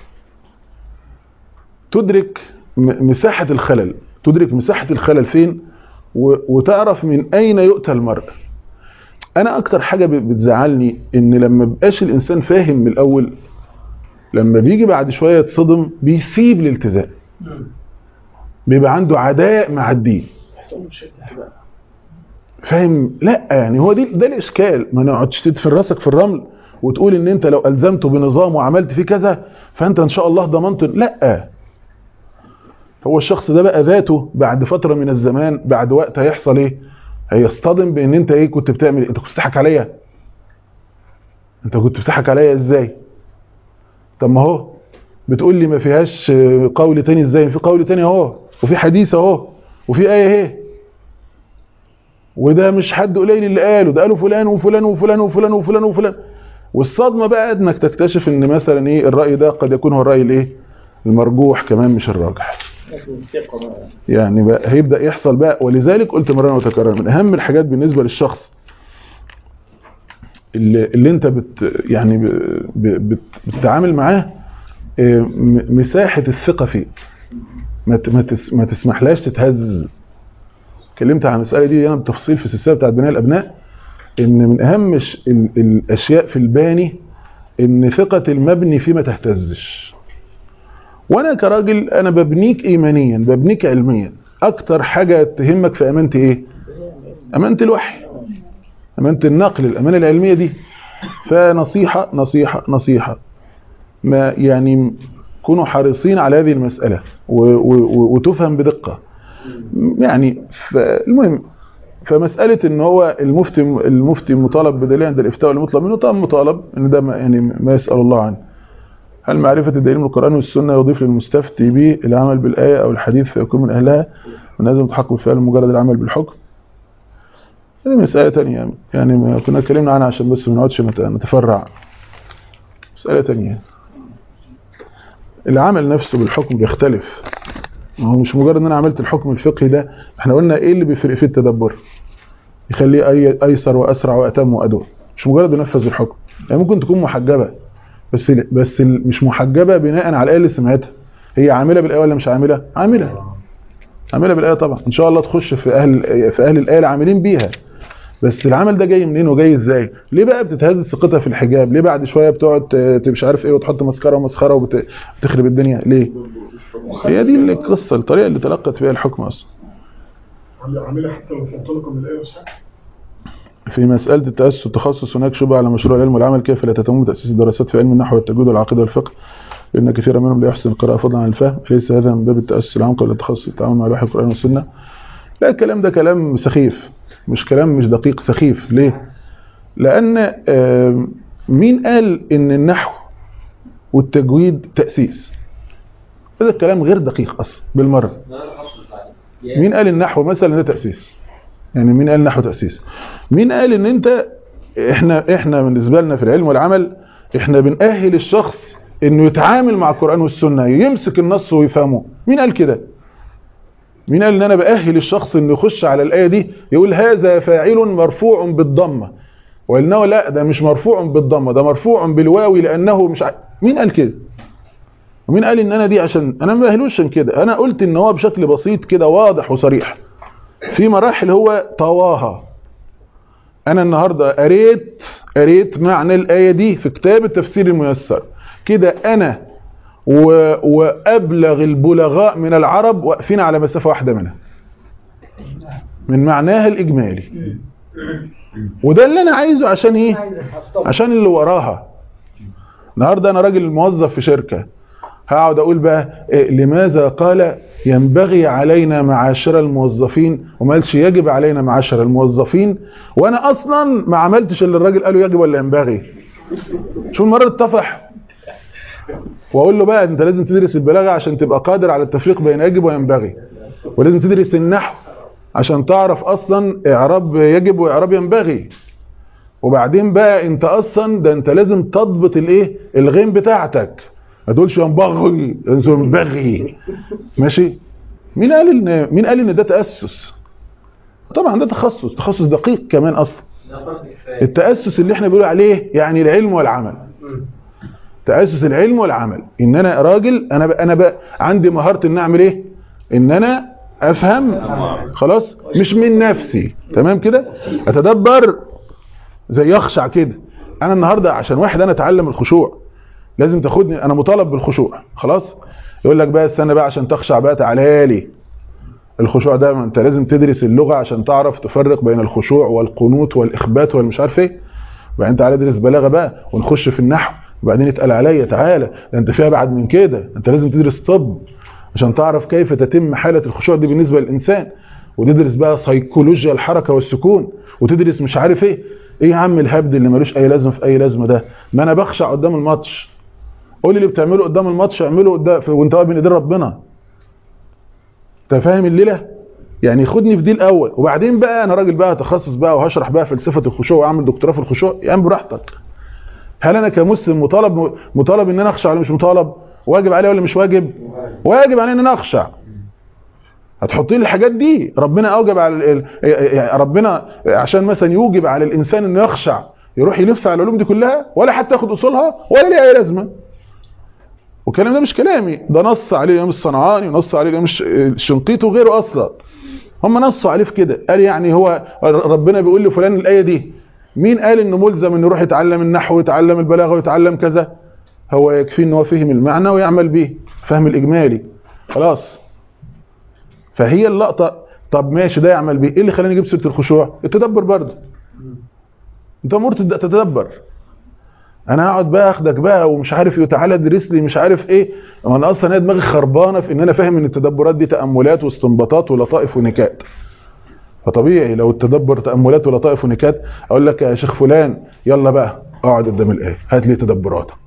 تدرك م- مساحه الخلل تدرك مساحه الخلل فين و... وتعرف من اين يؤتى المرء انا اكتر حاجه ب- بتزعلني ان لما بقاش الانسان فاهم من الاول لما بيجي بعد شويه يتصدم بيسيب الالتزام بيبقى عنده عداء مع الدين يحصل له مشاكل كده فاهم لا يعني هو دي ده الاشكال ما نقعدش تدفن راسك في الرمل وتقول ان انت لو الزمته بنظام وعملت فيه كذا فانت ان شاء الله ضمنت لا هو الشخص ده بقى ذاته بعد فتره من الزمان بعد وقت هيحصل ايه هيصطدم بان انت ايه كنت بتعمل إيه؟ انت كنت بتضحك عليا انت كنت بتضحك عليا ازاي طب ما هو بتقول لي ما فيهاش آه، قول تاني ازاي في قول تاني اهو وفي حديث اهو وفي ايه اهي وده مش حد قليل اللي قاله ده قاله فلان وفلان وفلان وفلان وفلان وفلان والصدمه بقى انك تكتشف ان مثلا ايه الراي ده قد يكون هو الراي الايه المرجوح كمان مش الراجح لكن الثقة بقى يعني بقى هيبدا يحصل بقى ولذلك قلت مرة وتكرر من اهم الحاجات بالنسبه للشخص اللي, اللي انت بت يعني ب- ب- بت بتتعامل معاه آه، م- مساحه الثقه فيه ما ت- ما تس- ما تسمحلاش تتهز اتكلمت عن المساله دي انا بالتفصيل في السلسله بتاعت بناء الابناء ان من اهم الش- ال- الاشياء في الباني ان ثقه المبني فيه ما تهتزش وانا كراجل انا ببنيك ايمانيا ببنيك علميا اكتر حاجه تهمك في امانتي ايه امانه الوحي امانه النقل الامانه العلميه دي فنصيحه نصيحه نصيحه ما يعني كونوا حريصين على هذه المساله و و و وتفهم بدقه يعني فالمهم فمساله ان هو المفتي المفتي مطالب بدليل عند الافتاء المطلب منه طبعا مطالب ان ده ما- يعني ما يسال الله عنه هل معرفة الدليل من القرآن والسنة يضيف للمستفتي به العمل بالآية أو الحديث فيكون من أهلها من لازم تحقق بالفعل مجرد العمل بالحكم هذه مسألة تانية يعني ما كنا اتكلمنا عنها عشان بس ما نقعدش نت- نتفرع مسألة تانية العمل نفسه بالحكم بيختلف ما هو مش مجرد ان انا عملت الحكم الفقهي ده احنا قلنا ايه اللي بيفرق فيه التدبر يخليه أي ايسر واسرع واتم وادوم مش مجرد ينفذ الحكم يعني ممكن تكون محجبه بس بس مش محجبه بناء على الايه اللي سمعتها هي عامله بالايه ولا مش عامله عامله عامله بالايه طبعا ان شاء الله تخش في اهل في اهل الايه العاملين بيها بس العمل ده جاي منين وجاي ازاي ليه بقى بتتهز ثقتها في الحجاب ليه بعد شويه بتقعد ت- مش عارف ايه وتحط مسكره ومسخره وبتخرب الدنيا ليه هي دي القصه الطريقه اللي تلقت فيها الحكم اصلا عاملها حتى لو في منطلقه من الايه صح؟ في مسألة التأسس والتخصص هناك شبهة على مشروع العلم والعمل كيف لا تتم تأسيس الدراسات في علم النحو والتجويد والعقيدة والفقه لأن كثيرا منهم لا يحسن القراءة فضلا عن الفهم ليس هذا من باب التأسس العمق ولا التخصص التعامل مع الوحي القرآن والسنة لا الكلام ده كلام سخيف مش كلام مش دقيق سخيف ليه؟ لأن آم، مين قال إن النحو والتجويد تأسيس؟ هذا الكلام غير دقيق أصلا بالمرة مين قال النحو مثلا ده تأسيس؟ يعني مين قال نحو تأسيس؟ مين قال ان انت احنا احنا بالنسبه لنا في العلم والعمل احنا بنأهل الشخص انه يتعامل مع القرآن والسنة يمسك النص ويفهمه مين قال كده مين قال ان انا بأهل الشخص انه يخش على الآية دي يقول هذا فاعل مرفوع بالضمة وانه لا ده مش مرفوع بالضمة ده مرفوع بالواو لانه مش ع... مين قال كده ومين قال ان انا دي عشان انا ما بأهلوش عشان كده انا قلت ان هو بشكل بسيط كده واضح وصريح في مراحل هو طواها انا النهارده قريت قريت معنى الايه دي في كتاب التفسير الميسر كده انا و... وابلغ البلغاء من العرب واقفين على مسافه واحده منها من معناها الاجمالي وده اللي انا عايزه عشان ايه عشان اللي وراها النهارده انا راجل موظف في شركه هقعد اقول بقى إيه لماذا قال ينبغي علينا معاشر الموظفين وما قالش يجب علينا معاشر الموظفين وانا اصلا ما عملتش اللي الراجل قاله يجب ولا ينبغي شو المره اتطفح واقول له بقى انت لازم تدرس البلاغه عشان تبقى قادر على التفريق بين يجب وينبغي ولازم تدرس النحو عشان تعرف اصلا اعراب يجب واعراب ينبغي وبعدين بقى انت اصلا ده انت لازم تضبط الايه الغين بتاعتك ما تقولش ينبغي ينبغي ماشي مين قال ان مين قال ان ده تاسس طبعا ده تخصص تخصص دقيق كمان اصلا التاسس اللي احنا بنقول عليه يعني العلم والعمل تاسس العلم والعمل ان انا راجل انا بقى انا بقى عندي مهاره ان اعمل ايه ان انا افهم خلاص مش من نفسي تمام كده اتدبر زي يخشع كده انا النهارده عشان واحد انا اتعلم الخشوع لازم تاخدني انا مطالب بالخشوع خلاص يقول لك بقى استنى بقى عشان تخشع بقى تعالى لي الخشوع ده ما انت لازم تدرس اللغه عشان تعرف تفرق بين الخشوع والقنوت والاخبات والمش عارف ايه وبعدين تعالى ادرس بلاغه بقى ونخش في النحو وبعدين يتقال عليا تعالى ده انت فيها بعد من كده انت لازم تدرس طب عشان تعرف كيف تتم حاله الخشوع دي بالنسبه للانسان وتدرس بقى سيكولوجيا الحركه والسكون وتدرس مش عارف ايه ايه يا عم الهبد اللي ملوش اي لازمه في اي لازمه ده ما انا بخشع قدام الماتش قول لي اللي بتعمله قدام الماتش اعمله قدام وانت واقف بين ايدين ربنا انت فاهم الليله يعني خدني في دي الاول وبعدين بقى انا راجل بقى تخصص بقى وهشرح بقى فلسفه الخشوع واعمل دكتوراه في الخشوع يا عم براحتك هل انا كمسلم مطالب مطالب ان انا اخشع ولا مش مطالب واجب عليه ولا مش واجب واجب علينا ان اخشع هتحط لي الحاجات دي ربنا اوجب على ال- ال- ربنا عشان مثلا يوجب على الانسان انه يخشع يروح يلف على العلوم دي كلها ولا حتى ياخد اصولها ولا ليها اي لازمه والكلام ده مش كلامي ده نص عليه الامام الصنعاني ونص عليه الامام الش- الشنقيطي وغيره اصلا هم نصوا عليه في كده قال يعني هو ربنا بيقول لفلان الايه دي مين قال انه ملزم انه يروح يتعلم النحو ويتعلم البلاغه ويتعلم كذا هو يكفي ان هو فهم المعنى ويعمل به فهم الاجمالي خلاص فهي اللقطه طب ماشي ده يعمل بيه ايه اللي خلاني اجيب سيره الخشوع التدبر برضه انت امور تبدا تتدبر انا هقعد بقى اخدك بقى ومش عارف ايه وتعالى ادرس لي مش عارف ايه ما انا اصلا هي دماغي خربانه في ان انا فاهم ان التدبرات دي تاملات واستنباطات ولطائف ونكات فطبيعي لو التدبر تاملات ولطائف ونكات اقول لك يا شيخ فلان يلا بقى اقعد قدام الايه هات لي تدبراتك